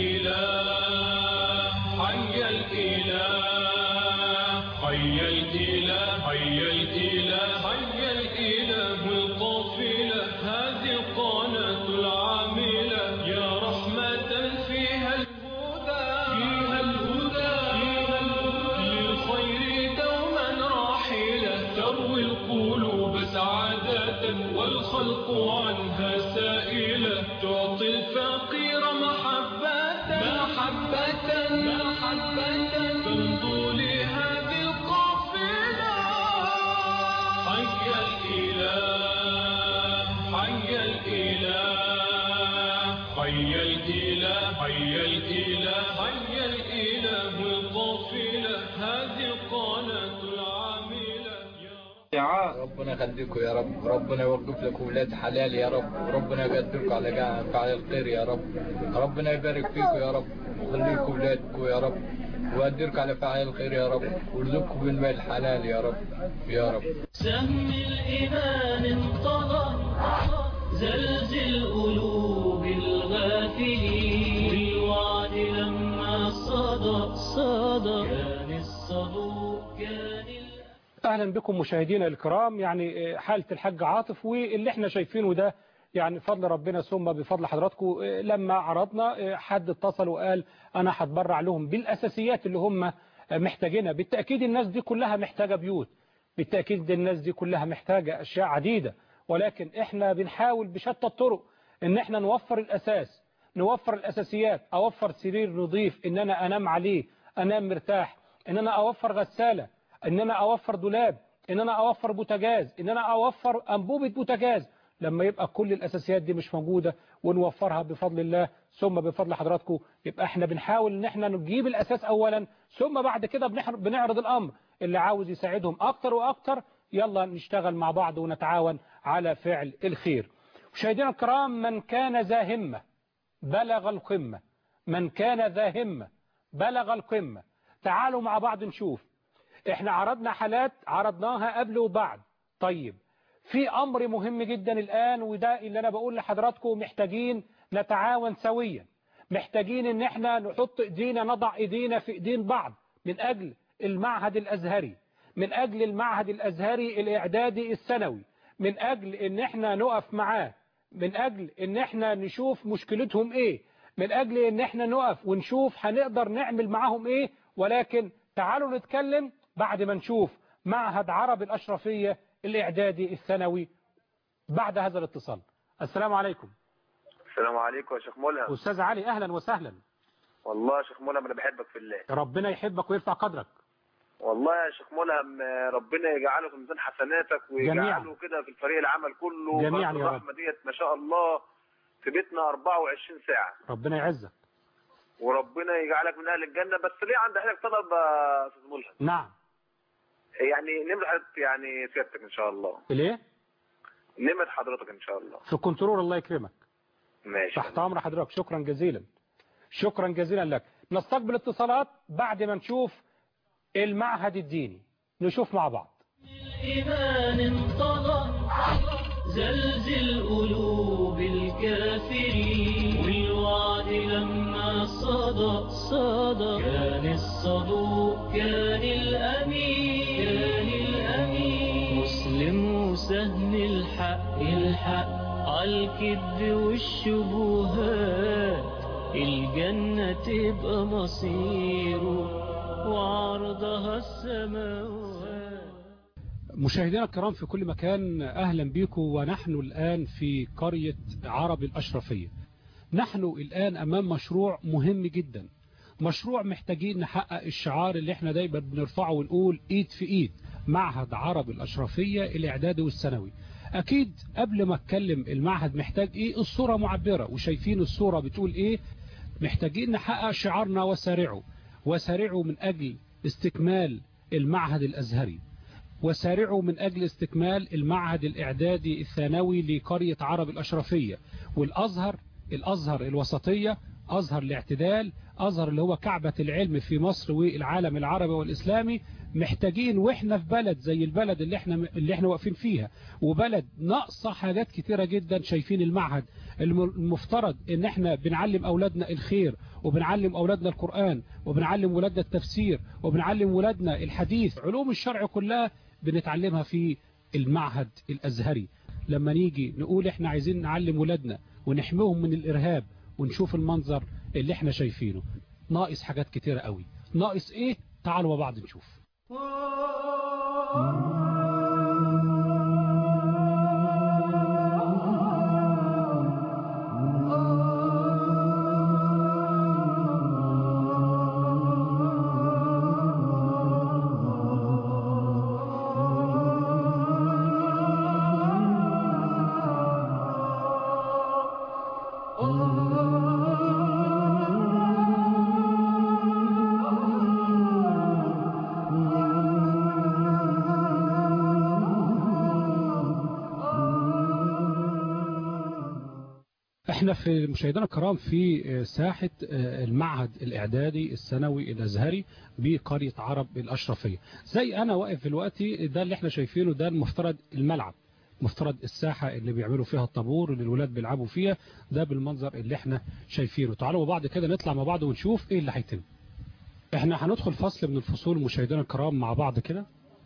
الإله حي الإله حي الإله حي الإله حي الإله القافلة هذه القناة العاملة يا رحمة فيها الهدى فيها الهدى فيها الهدى للخير دوما راحلة تروي القلوب سعادة والخلق عنها سائلة تعطي الفقير محبة محبة محبة تمضوا لهذه القافلة حي الإله حي الإله حي الإله حي الإله حي الإله القافلة هذه القناة العاملة يا ربنا يخليكم يا رب ربنا يوقف لكم ولاد حلال يا رب ربنا يقدركم على جا- فعل الخير يا رب ربنا يبارك فيكم يا رب ويخليكم ولادكم يا رب ويقدركم على فعل الخير يا رب ويرزقكم بالمال الحلال يا رب يا رب سهم الإيمان انطلق زلزل قلوب الغافلين والوعد لما صدى صدى كان الصدوق كان الأمين اهلا بكم مشاهدينا الكرام يعني حالة الحاج عاطف واللي احنا شايفينه ده يعني بفضل ربنا ثم بفضل حضراتكم لما عرضنا حد اتصل وقال انا هتبرع لهم بالاساسيات اللي هم محتاجينها بالتاكيد الناس دي كلها محتاجه بيوت بالتاكيد الناس دي كلها محتاجه اشياء عديده ولكن احنا بنحاول بشتى الطرق ان احنا نوفر الاساس نوفر الاساسيات اوفر سرير نظيف ان انا انام عليه انام مرتاح ان انا اوفر غساله ان انا اوفر دولاب ان انا اوفر بوتاجاز ان انا اوفر انبوبه بوتاجاز لما يبقى كل الاساسيات دي مش موجوده ونوفرها بفضل الله ثم بفضل حضراتكم يبقى احنا بنحاول ان احنا نجيب الاساس اولا ثم بعد كده بنحر- بنعرض الامر اللي عاوز يساعدهم أكتر وأكتر يلا نشتغل مع بعض ونتعاون على فعل الخير مشاهدينا الكرام من كان ذا همة بلغ القمة من كان ذا همة بلغ القمة تعالوا مع بعض نشوف احنا عرضنا حالات عرضناها قبل وبعد طيب في أمر مهم جدا الآن وده اللي أنا بقول لحضراتكم محتاجين نتعاون سويا محتاجين ان احنا نحط ايدينا نضع ايدينا في ايدين بعض من اجل المعهد الازهري من اجل المعهد الازهري الاعدادي الثانوي من اجل ان احنا نقف معاه من اجل ان احنا نشوف مشكلتهم ايه من اجل ان احنا نقف ونشوف هنقدر نعمل معاهم ايه ولكن تعالوا نتكلم بعد ما نشوف معهد عرب الاشرفية الاعدادي الثانوي بعد هذا الاتصال السلام عليكم السلام عليكم يا شيخ ملهم أستاذ علي أهلا وسهلا والله يا شيخ ملهم أنا بحبك في الله ربنا يحبك ويرفع قدرك والله يا شيخ ملهم ربنا يجعله في ميزان حسناتك ويجعله كده في الفريق العمل كله جميعا يا رب الرحمة ديت ما شاء الله في بيتنا 24 ساعة ربنا يعزك وربنا يجعلك من أهل الجنة بس ليه عند حضرتك طلب يا أستاذ ملهم نعم يعني نمرة حضرتك يعني سيادتك إن شاء الله ليه؟ نمرة حضرتك إن شاء الله في الكنترول الله يكرمك ماشي تحت أمر حضرتك شكرا جزيلا شكرا جزيلا لك نستقبل اتصالات بعد ما نشوف المعهد الديني نشوف مع بعض الإيمان انطلق زلزل قلوب الكافرين والوعد لما صدى صدى كان الصدوق كان الأمين كان الأمين مسلم وسهم الحق الحق عالكذب والشبهات الجنة تبقى مصيره وعرضها السماوات مشاهدينا الكرام في كل مكان أهلا بكم ونحن الآن في قرية عرب الأشرفية نحن الآن أمام مشروع مهم جدا مشروع محتاجين نحقق الشعار اللي احنا دايما بنرفعه ونقول ايد في ايد معهد عرب الأشرفية الإعدادي والثانوي أكيد قبل ما اتكلم المعهد محتاج ايه الصورة معبرة وشايفين الصورة بتقول ايه محتاجين نحقق شعارنا وسارعوا وسارعوا من أجل استكمال المعهد الأزهري وسارعوا من أجل استكمال المعهد الإعدادي الثانوي لقرية عرب الأشرفية والأزهر الأزهر الوسطية أزهر الاعتدال أزهر اللي هو كعبة العلم في مصر والعالم العربي والإسلامي محتاجين وإحنا في بلد زي البلد اللي إحنا, اللي إحنا واقفين فيها وبلد ناقصة حاجات كتيرة جدا شايفين المعهد المفترض إن إحنا بنعلم أولادنا الخير وبنعلم أولادنا القرآن وبنعلم ولادنا التفسير وبنعلم ولادنا الحديث علوم الشرع كلها بنتعلمها في المعهد الأزهري لما نيجي نقول إحنا عايزين نعلم ولادنا ونحميهم من الإرهاب ونشوف المنظر اللي احنا شايفينه ناقص حاجات كتيرة قوي ناقص ايه تعالوا مع بعض نشوف احنا في مشاهدينا الكرام في ساحة المعهد الإعدادي الثانوي الأزهري بقرية عرب الأشرفية زي أنا واقف دلوقتي ده اللي احنا شايفينه ده المفترض الملعب مفترض الساحة اللي بيعملوا فيها الطابور اللي الولاد بيلعبوا فيها ده بالمنظر اللي احنا شايفينه تعالوا مع بعض كده نطلع مع بعض ونشوف ايه اللي هيتم احنا هندخل فصل من الفصول مشاهدينا الكرام مع بعض كده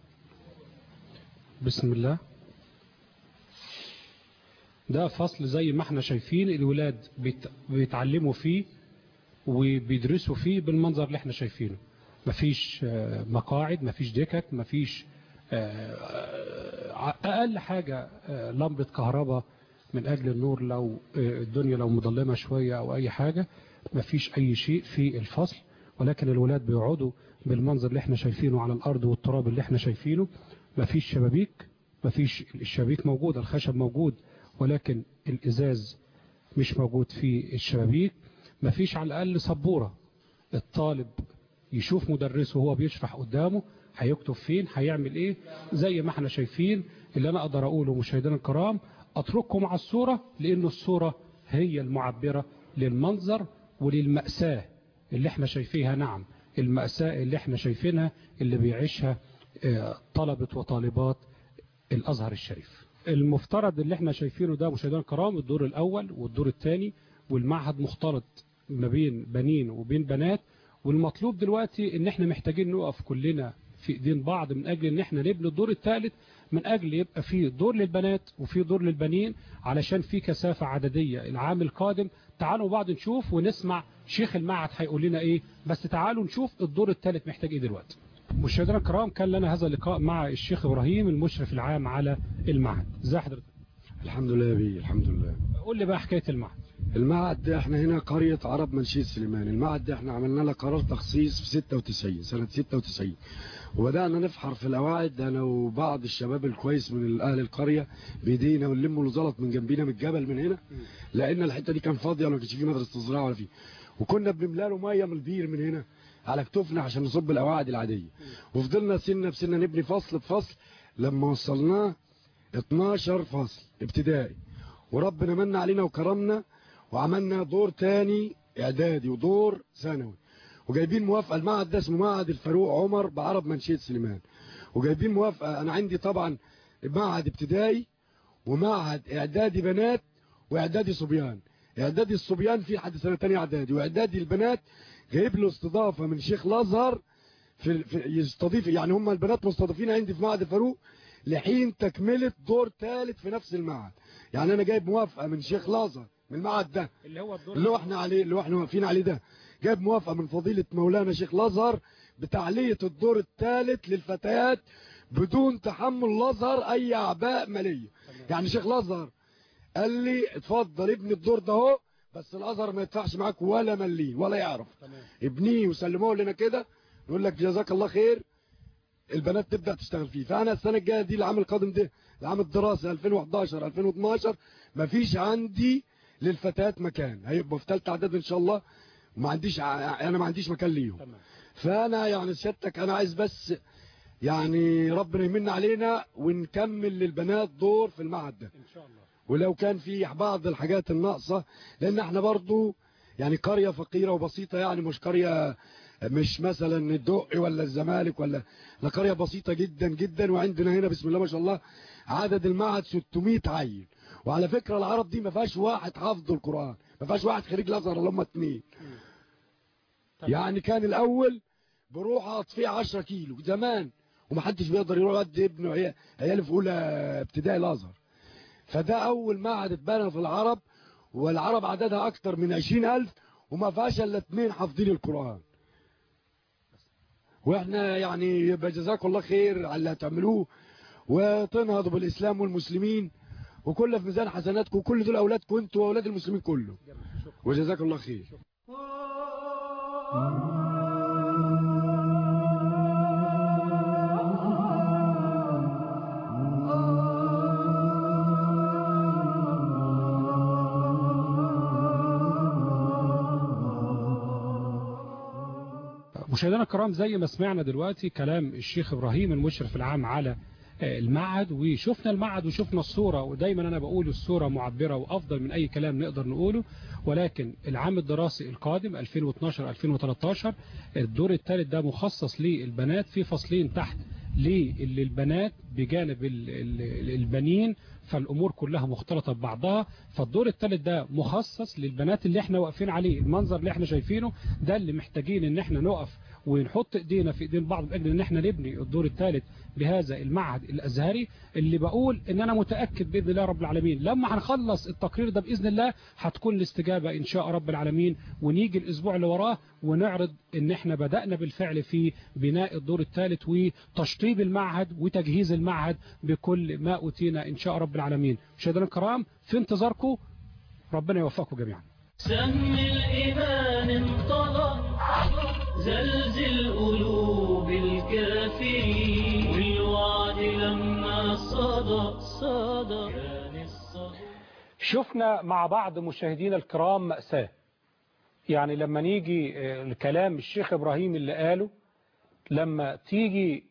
بسم الله ده فصل زي ما احنا شايفين الولاد بيت... بيتعلموا فيه وبيدرسوا فيه بالمنظر اللي احنا شايفينه مفيش مقاعد مفيش دكك مفيش اقل حاجة لمبة كهرباء من اجل النور لو الدنيا لو مظلمة شوية او اي حاجة مفيش اي شيء في الفصل ولكن الولاد بيقعدوا بالمنظر اللي احنا شايفينه على الارض والتراب اللي احنا شايفينه مفيش شبابيك مفيش الشبابيك موجود الخشب موجود ولكن الإزاز مش موجود في الشبابيك مفيش على الأقل سبورة الطالب يشوف مدرسه وهو بيشرح قدامه هيكتب فين هيعمل ايه زي ما احنا شايفين اللي انا اقدر اقوله مشاهدينا الكرام اترككم على الصورة لان الصورة هي المعبرة للمنظر وللمأساة اللي احنا شايفيها نعم المأساة اللي احنا شايفينها اللي بيعيشها آه، طلبة وطالبات الازهر الشريف المفترض اللي احنا شايفينه ده مشاهدينا الكرام الدور الاول والدور الثاني والمعهد مختلط ما بين بنين وبين بنات والمطلوب دلوقتي ان احنا محتاجين نقف كلنا في ايدين بعض من اجل ان احنا نبني الدور الثالث من اجل يبقى في دور للبنات وفي دور للبنين علشان في كثافة عددية العام القادم تعالوا بعض نشوف ونسمع شيخ المعهد هيقول لنا ايه بس تعالوا نشوف الدور الثالث محتاج ايه دلوقتي مشاهدينا الكرام كان لنا هذا اللقاء مع الشيخ ابراهيم المشرف العام على المعهد ازي حضرتك الحمد لله يا بيه الحمد لله قول لي بقى حكايه المعهد المعهد ده احنا هنا قرية عرب منشية سليمان المعهد ده احنا عملنا له قرار تخصيص في 96 سنة 96 وبدأنا نفحر في القواعد انا وبعض الشباب الكويس من اهل القرية بايدينا ونلم الزلط من جنبينا من الجبل من هنا لان الحتة دي كان فاضية وما كانش فيه مدرسة زراعة ولا فيه وكنا بنملى له ميه من البير من هنا على كتفنا عشان نصب القواعد العادية وفضلنا سنة بسنة نبني فصل بفصل لما وصلناه 12 فصل ابتدائي وربنا من علينا وكرمنا وعملنا دور تاني اعدادي ودور ثانوي وجايبين موافقه المعهد ده اسمه معهد الفاروق عمر بعرب منشيه سليمان وجايبين موافقه انا عندي طبعا معهد ابتدائي ومعهد اعدادي بنات واعدادي صبيان اعدادي الصبيان في حد سنه ثانيه اعدادي واعدادي البنات جايب له استضافه من شيخ الازهر في, في يستضيف يعني هم البنات مستضيفين عندي في معهد الفاروق لحين تكمله دور ثالث في نفس المعهد يعني انا جايب موافقه من شيخ الازهر من المعهد ده اللي هو الدور اللي هو احنا عليه اللي هو احنا واقفين عليه ده جايب موافقه من فضيله مولانا شيخ الازهر بتعليه الدور الثالث للفتيات بدون تحمل الازهر اي اعباء ماليه يعني شيخ الازهر قال لي اتفضل ابني الدور ده اهو بس الازهر ما يدفعش معاك ولا مليم ولا يعرف ابنيه وسلموه لنا كده يقول لك جزاك الله خير البنات تبدا تشتغل فيه فانا السنه الجايه دي العام القادم ده العام الدراسي 2011 2012 مفيش عندي للفتيات مكان هيبقوا في ثالثه اعداد ان شاء الله وما عنديش ع- انا ما عنديش مكان ليهم فانا يعني سيادتك انا عايز بس يعني ربنا يمن علينا ونكمل للبنات دور في المعهد ده ان شاء الله ولو كان في بعض الحاجات الناقصه لان احنا برضو يعني قريه فقيره وبسيطه يعني مش قريه مش مثلا الدقي ولا الزمالك ولا لا قريه بسيطه جدا جدا وعندنا هنا بسم الله ما شاء الله عدد المعهد 600 عيل وعلى فكره العرب دي ما فيهاش واحد حافظ القران ما فيهاش واحد خريج الازهر الا هم اثنين يعني كان الاول بروح اطفيه 10 كيلو زمان ومحدش بيقدر يروح قد ابنه عيال عيال في اولى ابتدائي الازهر فده اول معهد اتبنى في العرب والعرب عددها اكتر من 20000 وما فيهاش الا اثنين حافظين القران واحنا يعني يبقى جزاكم الله خير على اللي هتعملوه وتنهضوا بالاسلام والمسلمين وكل في ميزان حسناتكم وكل دول اولادكم انتوا واولاد المسلمين كله وجزاكم الله خير مشاهدينا الكرام زي ما سمعنا دلوقتي كلام الشيخ ابراهيم المشرف العام على آه، المعهد وشفنا المعهد وشفنا الصورة ودايما انا بقول الصورة معبرة وافضل من اي كلام نقدر نقوله ولكن العام الدراسي القادم 2012-2013 الدور الثالث ده مخصص للبنات في فصلين تحت للبنات بجانب ال- ال- البنين فالامور كلها مختلطه ببعضها فالدور الثالث ده مخصص للبنات اللي احنا واقفين عليه المنظر اللي احنا شايفينه ده اللي محتاجين ان احنا نقف ونحط ايدينا في ايدين بعض من اجل ان احنا نبني الدور الثالث بهذا المعهد الازهري اللي بقول ان انا متاكد باذن الله رب العالمين لما هنخلص التقرير ده باذن الله هتكون الاستجابه ان شاء رب العالمين ونيجي الاسبوع اللي وراه ونعرض ان احنا بدانا بالفعل في بناء الدور الثالث وتشطيب المعهد وتجهيز المعهد بكل ما اوتينا ان شاء رب العالمين مشاهدينا الكرام في انتظاركم ربنا يوفقكم جميعا سهم الإيمان انطلق زلزل قلوب الكافرين والوعد لما صدى صدى كان الصدى شفنا مع بعض مشاهدينا الكرام مأساة يعني لما نيجي آه، الكلام الشيخ إبراهيم اللي قاله لما تيجي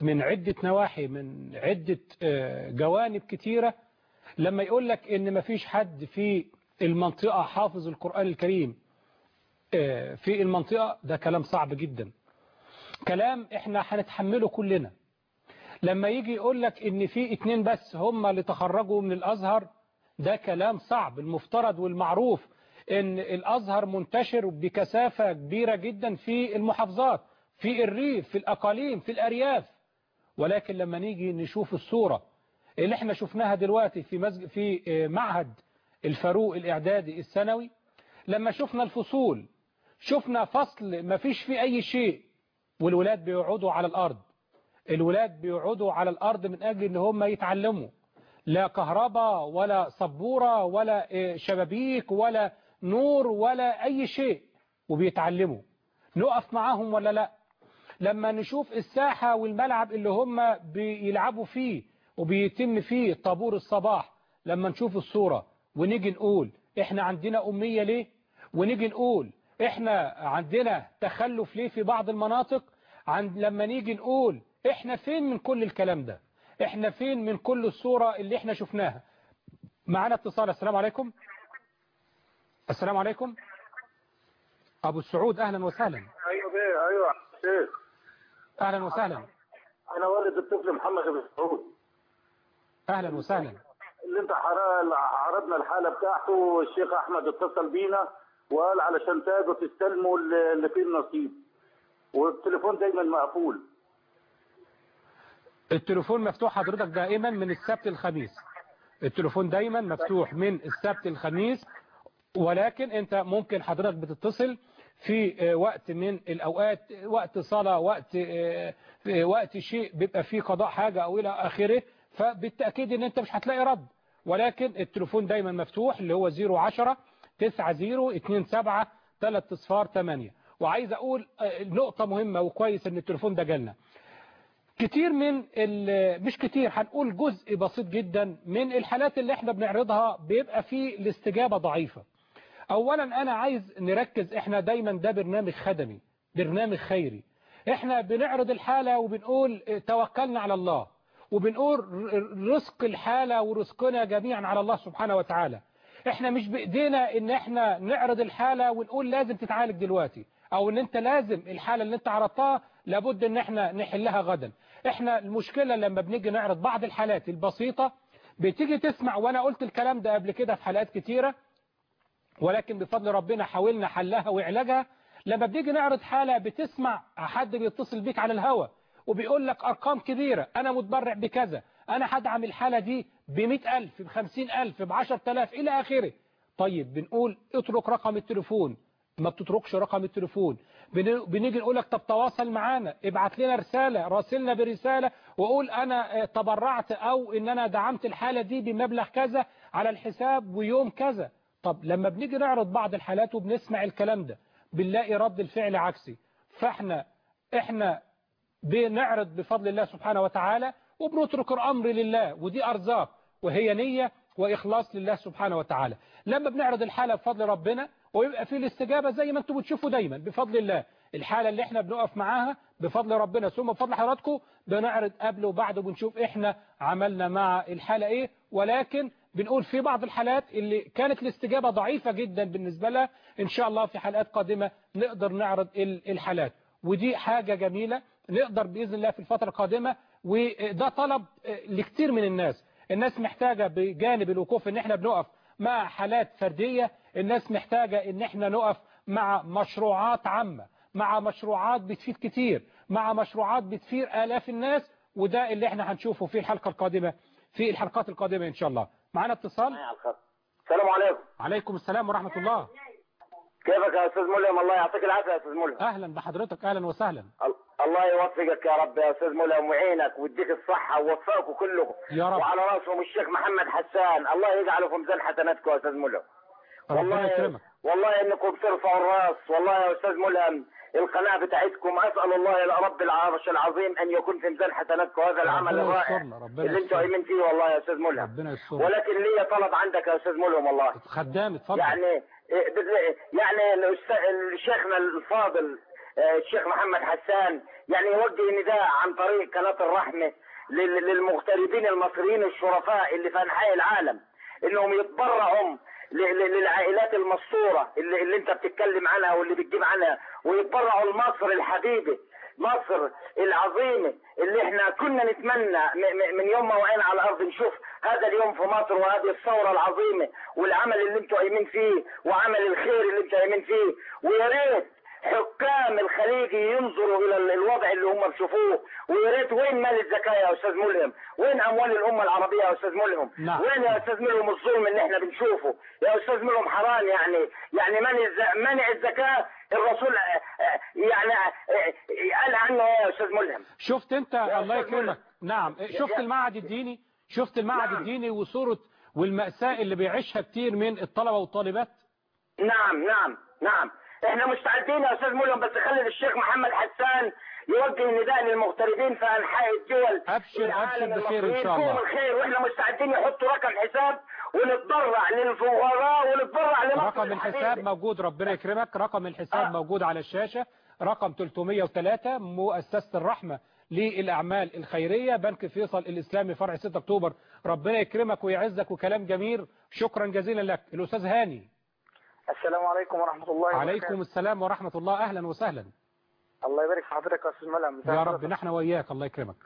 من عدة نواحي من عدة جوانب كتيرة لما يقول لك ان مفيش حد في المنطقة حافظ القرآن الكريم في المنطقة ده كلام صعب جدا كلام احنا هنتحمله كلنا لما يجي يقول لك ان في اتنين بس هم اللي تخرجوا من الازهر ده كلام صعب المفترض والمعروف ان الازهر منتشر بكثافة كبيرة جدا في المحافظات في الريف في الاقاليم في الارياف ولكن لما نيجي نشوف الصورة اللي احنا شفناها دلوقتي في مسجد في معهد الفاروق الاعدادي الثانوي لما شفنا الفصول شفنا فصل ما فيش فيه اي شيء والولاد بيقعدوا على الارض الولاد بيقعدوا على الارض من اجل ان هم يتعلموا لا كهرباء ولا سبورة ولا شبابيك ولا نور ولا اي شيء وبيتعلموا نقف معاهم ولا لا لما نشوف الساحة والملعب اللي هم بيلعبوا فيه وبيتم فيه طابور الصباح لما نشوف الصورة ونيجي نقول احنا عندنا أمية ليه ونيجي نقول احنا عندنا تخلف ليه في بعض المناطق عند لما نيجي نقول احنا فين من كل الكلام ده احنا فين من كل الصورة اللي احنا شفناها معنا اتصال السلام عليكم السلام عليكم ابو السعود اهلا وسهلا ايوه بيه ايوه شيخ اهلا وسهلا انا والد الطفل محمد بن سعود اهلا وسهلا اللي انت عرضنا الحاله بتاعته والشيخ احمد اتصل بينا وقال علشان تاجوا تستلموا اللي فيه النصيب والتليفون دايما مقفول التليفون مفتوح حضرتك دائما من السبت الخميس التليفون دايما مفتوح من السبت الخميس ولكن انت ممكن حضرتك بتتصل في وقت من الأوقات وقت صلاة وقت وقت شيء بيبقى فيه قضاء حاجة أو إلى آخره فبالتأكيد ان انت مش هتلاقي رد ولكن التليفون دايما مفتوح اللي هو 010 90 27 3 صفار 8 وعايز أقول نقطة مهمة وكويس ان التليفون ده جالنا كتير من مش كتير هنقول جزء بسيط جدا من الحالات اللي احنا بنعرضها بيبقى فيه الاستجابة ضعيفة اولا انا عايز نركز احنا دايما ده برنامج خدمي برنامج خيري احنا بنعرض الحالة وبنقول توكلنا على الله وبنقول رزق الحالة ورزقنا جميعا على الله سبحانه وتعالى احنا مش بايدينا ان احنا نعرض الحالة ونقول لازم تتعالج دلوقتي او ان انت لازم الحالة اللي انت عرضتها لابد ان احنا نحلها غدا احنا المشكلة لما بنيجي نعرض بعض الحالات البسيطة بتيجي تسمع وانا قلت الكلام ده قبل كده في حلقات كتيرة ولكن بفضل ربنا حاولنا حلها وعلاجها لما بنيجي نعرض حالة بتسمع حد بيتصل بيك على الهوا وبيقول لك أرقام كبيرة أنا متبرع بكذا أنا هدعم الحالة دي بمئة ألف بخمسين ألف بعشر تلاف إلى آخره طيب بنقول اترك رقم التليفون ما بتتركش رقم التليفون بنيجي نقول لك طب تواصل معانا ابعت لنا رسالة راسلنا برسالة وقول أنا تبرعت أو إن أنا دعمت الحالة دي بمبلغ كذا على الحساب ويوم كذا طب لما بنيجي نعرض بعض الحالات وبنسمع الكلام ده بنلاقي رد الفعل عكسي فاحنا احنا بنعرض بفضل الله سبحانه وتعالى وبنترك الأمر لله ودي أرزاق وهي نية وإخلاص لله سبحانه وتعالى لما بنعرض الحالة بفضل ربنا ويبقى فيه الاستجابة زي ما انتم بتشوفوا دايما بفضل الله الحالة اللي احنا بنقف معاها بفضل ربنا ثم بفضل حضراتكم بنعرض قبل وبعد وبنشوف احنا عملنا مع الحالة ايه ولكن بنقول في بعض الحالات اللي كانت الاستجابة ضعيفة جدا بالنسبة لها ان شاء الله في حلقات قادمة نقدر نعرض الحالات ودي حاجة جميلة نقدر بإذن الله في الفترة القادمة وده طلب لكتير من الناس الناس محتاجة بجانب الوقوف ان احنا بنقف مع حالات فردية الناس محتاجة ان احنا نقف مع مشروعات عامة مع مشروعات بتفيد كتير مع مشروعات بتفيد آلاف الناس وده اللي احنا هنشوفه في الحلقة القادمة في الحلقات القادمة ان شاء الله معنا اتصال السلام عليكم عليكم السلام ورحمة الله كيفك يا استاذ ملهم الله يعطيك العافيه يا استاذ ملهم اهلا بحضرتك اهلا وسهلا الله يوفقك يا رب يا استاذ ملهم ويعينك ويديك الصحه ووفقكم كلكم يا رب وعلى راسهم الشيخ محمد حسان الله يجعله في ميزان حسناتكم يا استاذ ملهم ربنا يكرمك والله انكم بترفعوا الراس والله يا استاذ ملهم القناة بتاعتكم أسأل الله رب العرش العظيم أن يكون في ميزان حسناتكم هذا العمل الرائع اللي أنتم قايمين فيه والله يا أستاذ ملهم ربنا يستر ولكن لي طلب عندك يا أستاذ ملهم والله خدام اتفضل يعني يعني شيخنا الفاضل آه، الشيخ محمد حسان يعني يوجه نداء عن طريق قناة الرحمة لل- للمغتربين المصريين الشرفاء اللي في أنحاء العالم إنهم يتبرعوا ل- ل- للعائلات المستورة اللي, اللي انت بتتكلم عنها واللي بتجيب عنها ويتبرعوا لمصر الحبيبة مصر العظيمة اللي احنا كنا نتمنى م- م- من يوم ما وقعنا على الارض نشوف هذا اليوم في مصر وهذه الثورة العظيمة والعمل اللي انتوا قايمين فيه وعمل الخير اللي انتوا قايمين فيه ويا ريت حكام الخليج ينظروا الى ال- الوضع اللي هم بيشوفوه ويا ريت وين مال الزكاه يا استاذ ملهم؟ وين اموال الامه العربيه يا استاذ ملهم؟ نعم. وين يا استاذ ملهم الظلم اللي احنا بنشوفه؟ يا استاذ ملهم حرام يعني يعني منع الز- منع الزكاه الرسول آه، آه، يعني آه، قال عنه يا استاذ ملهم شفت انت يا الله أستاذ يكرمك ملهم. نعم شفت يا- المعهد الديني شفت المعهد نعم. الديني وصورة والمأساة اللي بيعيشها كتير من الطلبة والطالبات نعم نعم نعم احنا مستعدين يا استاذ ملهم بس خلي الشيخ محمد حسان يوجه نداء للمغتربين في انحاء الدول أبشر- والعالم أبشر بخير إن المصريين شاء الله. فيهم الخير واحنا مستعدين يحطوا رقم حساب ونتبرع للفقراء ونتبرع لمصر رقم الحساب الحبيبة. موجود ربنا يكرمك رقم الحساب آه. موجود على الشاشة رقم 303 مؤسسة الرحمة للأعمال الخيرية بنك فيصل الإسلامي فرع 6 أكتوبر ربنا يكرمك ويعزك وكلام جميل شكرا جزيلا لك الأستاذ هاني السلام عليكم ورحمة الله وبركاته عليكم السلام ورحمة الله أهلا وسهلا الله يبارك في حضرتك يا أستاذ ملهم يا رب نحن وإياك الله يكرمك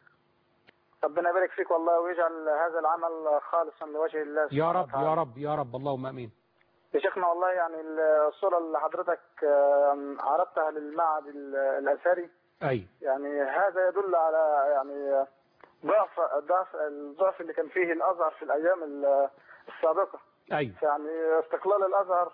ربنا يبارك فيك والله ويجعل هذا العمل خالصا لوجه الله يا سبحانه رب وتعالى. يا رب يا رب اللهم أمين يا شيخنا والله يعني الصورة اللي حضرتك آم، عرضتها للمعهد ال- الأزهري أي يعني هذا يدل على يعني ضعف ضعف الضعف اللي كان فيه الأزهر في الأيام ال- السابقة أي يعني استقلال الأزهر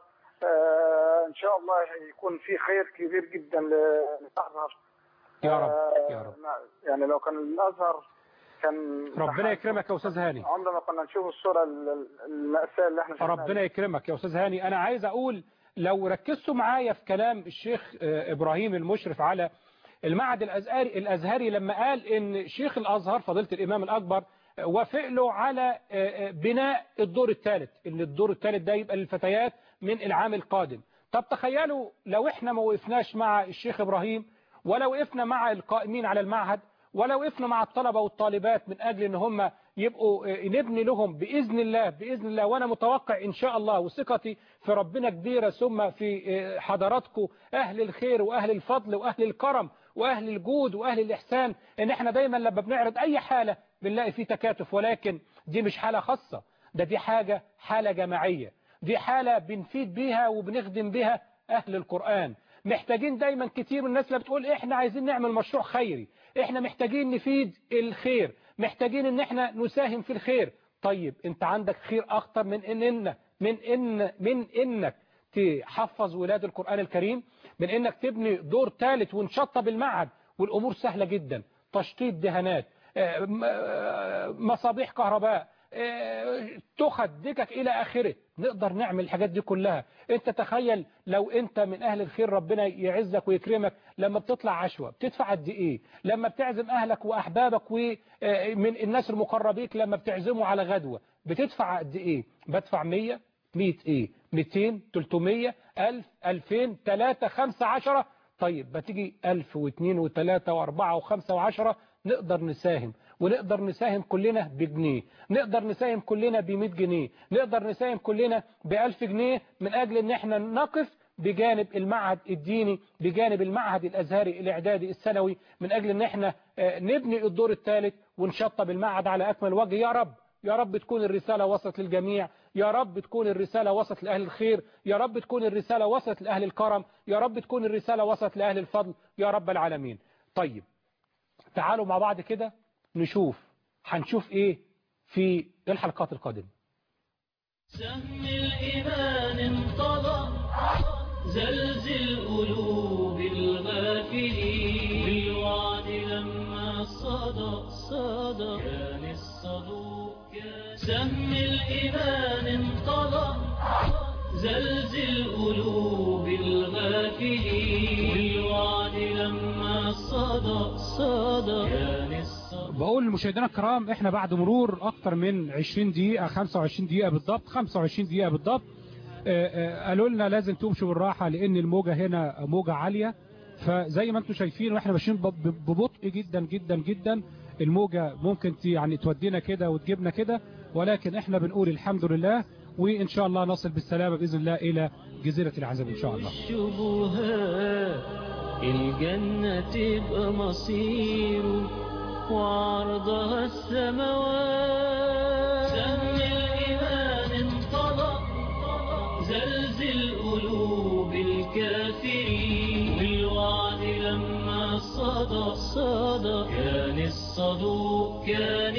آه، إن شاء الله يكون في خير كبير جدا للأزهر يا رب آه، يا رب يعني لو كان الازهر كان ربنا يكرمك يا أستاذ هاني عمرنا كنا نشوف الصوره ال- ال- المأساة اللي احنا شفناها ربنا يكرمك يا أستاذ هاني أنا عايز أقول لو ركزتوا معايا في كلام الشيخ آه، إبراهيم المشرف على المعهد الأزهري الأزهري لما قال إن شيخ الأزهر فضيلة الإمام الأكبر آه، وافق له على آه، آه، بناء الدور الثالث إن الدور الثالث ده يبقى للفتيات من العام القادم طب تخيلوا لو إحنا ما وقفناش مع الشيخ إبراهيم ولا وقفنا مع القائمين على المعهد ولا وقفنا مع الطلبة والطالبات من أجل إن هم يبقوا آه، نبني لهم بإذن الله بإذن الله وأنا متوقع إن شاء الله وثقتي في ربنا كبيرة ثم في آه، حضراتكم أهل الخير وأهل الفضل وأهل الكرم وأهل الجود وأهل الإحسان إن إحنا دايما لما بنعرض أي حالة بنلاقي فيه تكاتف ولكن دي مش حالة خاصة ده دي حاجة حالة جماعية دي حالة بنفيد بيها وبنخدم بيها أهل القرآن محتاجين دايما كتير من الناس اللي بتقول احنا عايزين نعمل مشروع خيري احنا محتاجين نفيد الخير محتاجين ان احنا نساهم في الخير طيب انت عندك خير اكتر من ان إن من ان من انك تحفظ ولاد القرآن الكريم من انك تبني دور ثالث ونشطب المعهد والامور سهلة جدا تشطيب دهانات آه، م- آه، مصابيح كهرباء آه، تخد دكك الى اخره نقدر نعمل الحاجات دي كلها انت تخيل لو انت من اهل الخير ربنا يعزك ويكرمك لما بتطلع عشوة بتدفع قد ايه لما بتعزم اهلك واحبابك ومن الناس المقربين لما بتعزموا على غدوة بتدفع قد ايه بدفع 100 100 ايه 200 300 1000 2000 3 5 10 طيب بتيجي 1000 و2 و3 و4 و5 و10 نقدر نساهم ونقدر نساهم كلنا بجنيه نقدر نساهم كلنا ب 100 جنيه نقدر نساهم كلنا ب 1000 جنيه من أجل ان احنا نقف بجانب المعهد الديني بجانب المعهد الأزهري الإعدادي الثانوي من أجل ان احنا آه، نبني الدور الثالث ونشطب المعهد على أكمل وجه يا رب يا رب تكون الرسالة وصلت للجميع يا رب تكون الرسالة وصلت لأهل الخير يا رب تكون الرسالة وصلت لأهل الكرم يا رب تكون الرسالة وصلت لأهل الفضل يا رب العالمين طيب تعالوا مع بعض كده نشوف هنشوف ايه في الحلقات القادمة سهم الإيمان انقضى زلزل قلوب الغافلين بالوعد لما صدى صدى كان الصدوق كان سهم الإيمان انقضى زلزل قلوب الغافلين بالوعد لما صدى صدى كان الصدوق بقول لمشاهدينا الكرام احنا بعد مرور اكتر من 20 دقيقة 25 دقيقة بالضبط 25 دقيقة بالضبط آه، آه، قالوا لنا لازم تمشوا بالراحة لان الموجة هنا موجة عالية فزي ما انتم شايفين واحنا ماشيين ب- ب- ببطء جدا جدا جدا الموجة ممكن ت- يعني تودينا كده وتجيبنا كده ولكن احنا بنقول الحمد لله وان شاء الله نصل بالسلامة باذن الله الى جزيرة العزب ان شاء الله الشبهات الجنة تبقى مصيره وعرضها السماوات سهم الإيمان انطلق زلزل قلوب الكافرين والوعد لما صدى صدى كان الصدوق كان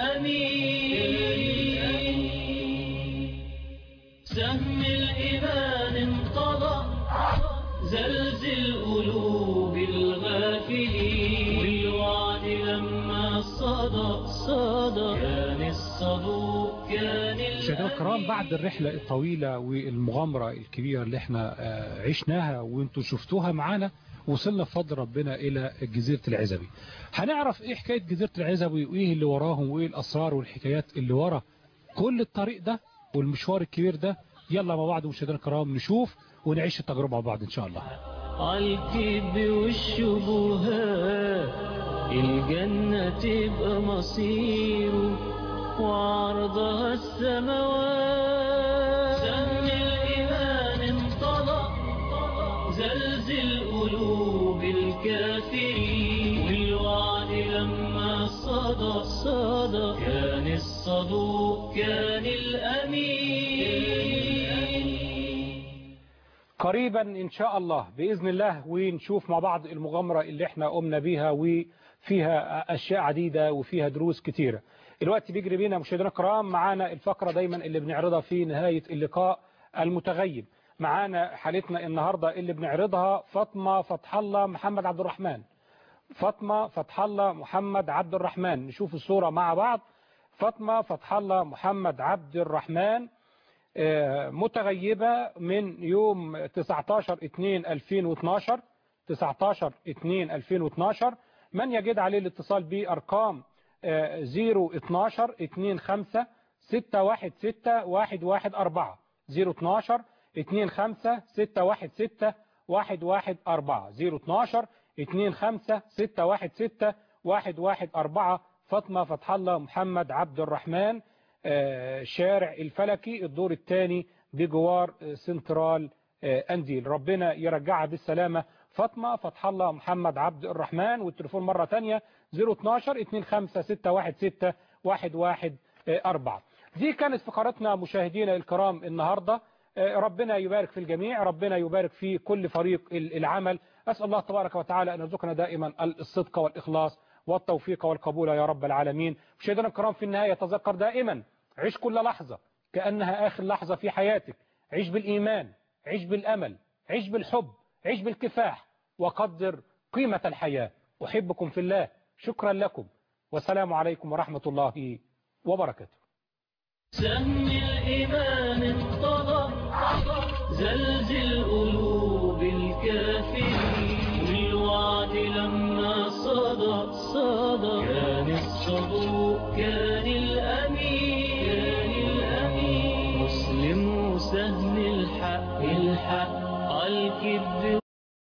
الأمين سهم الإيمان انطلق زلزل قلوب الغافلين والوعد لما صدى صدى كان الصدوق كان مشاهدينا الكرام بعد الرحلة الطويلة والمغامرة الكبيرة اللي احنا آه، عشناها وانتم شفتوها معانا وصلنا بفضل ربنا إلى جزيرة العزبي هنعرف ايه حكاية جزيرة العزبي وايه اللي وراهم وايه الأسرار والحكايات اللي ورا كل الطريق ده والمشوار الكبير ده يلا مع بعض مشاهدينا الكرام نشوف ونعيش التجربة مع بعض إن شاء الله عالكذب والشبهات الجنة تبقى مصيره وعرضها السماوات سهم الإيمان انطلق زلزل قلوب الكافرين والوعد لما صدى صدى كان الصدوق كان الأمين قريبا إن شاء الله بإذن الله ونشوف مع بعض المغامرة اللي احنا قمنا بيها وفيها أشياء عديدة وفيها دروس كتيرة الوقت بيجري بينا مشاهدينا الكرام معانا الفقرة دايما اللي بنعرضها في نهاية اللقاء المتغيب معانا حالتنا النهاردة اللي بنعرضها فاطمة فتح الله محمد عبد الرحمن فاطمة فتح الله محمد عبد الرحمن نشوف الصورة مع بعض فاطمة فتح الله محمد عبد الرحمن آه، متغيبة من يوم 19 2 2012 19 2 2012 من يجد عليه الاتصال بأرقام آه، 012 25 616 114 012 25 616 114 012 25 616 114 فاطمة فتح الله محمد عبد الرحمن آه، شارع الفلكي الدور الثاني بجوار آه، سنترال آه، أنديل ربنا يرجعها بالسلامة فاطمة فتح الله محمد عبد الرحمن والتليفون مرة تانية 012 25616 114 دي كانت فقرتنا مشاهدينا الكرام النهاردة آه، ربنا يبارك في الجميع ربنا يبارك في كل فريق ال- العمل أسأل الله تبارك وتعالى أن يرزقنا دائما الصدق والإخلاص والتوفيق والقبول يا رب العالمين مشاهدينا الكرام في النهاية تذكر دائما عيش كل لحظة كأنها آخر لحظة في حياتك عيش بالإيمان عيش بالأمل عيش بالحب عيش بالكفاح وقدر قيمة الحياة أحبكم في الله شكرا لكم والسلام عليكم ورحمة الله وبركاته سهم الإيمان انطلق زلزل قلوب الكافرين والوعد لما صدى صدى كان الصدوق كان الأمين كان الأمين مسلم وسهم الحق الحق عالكذب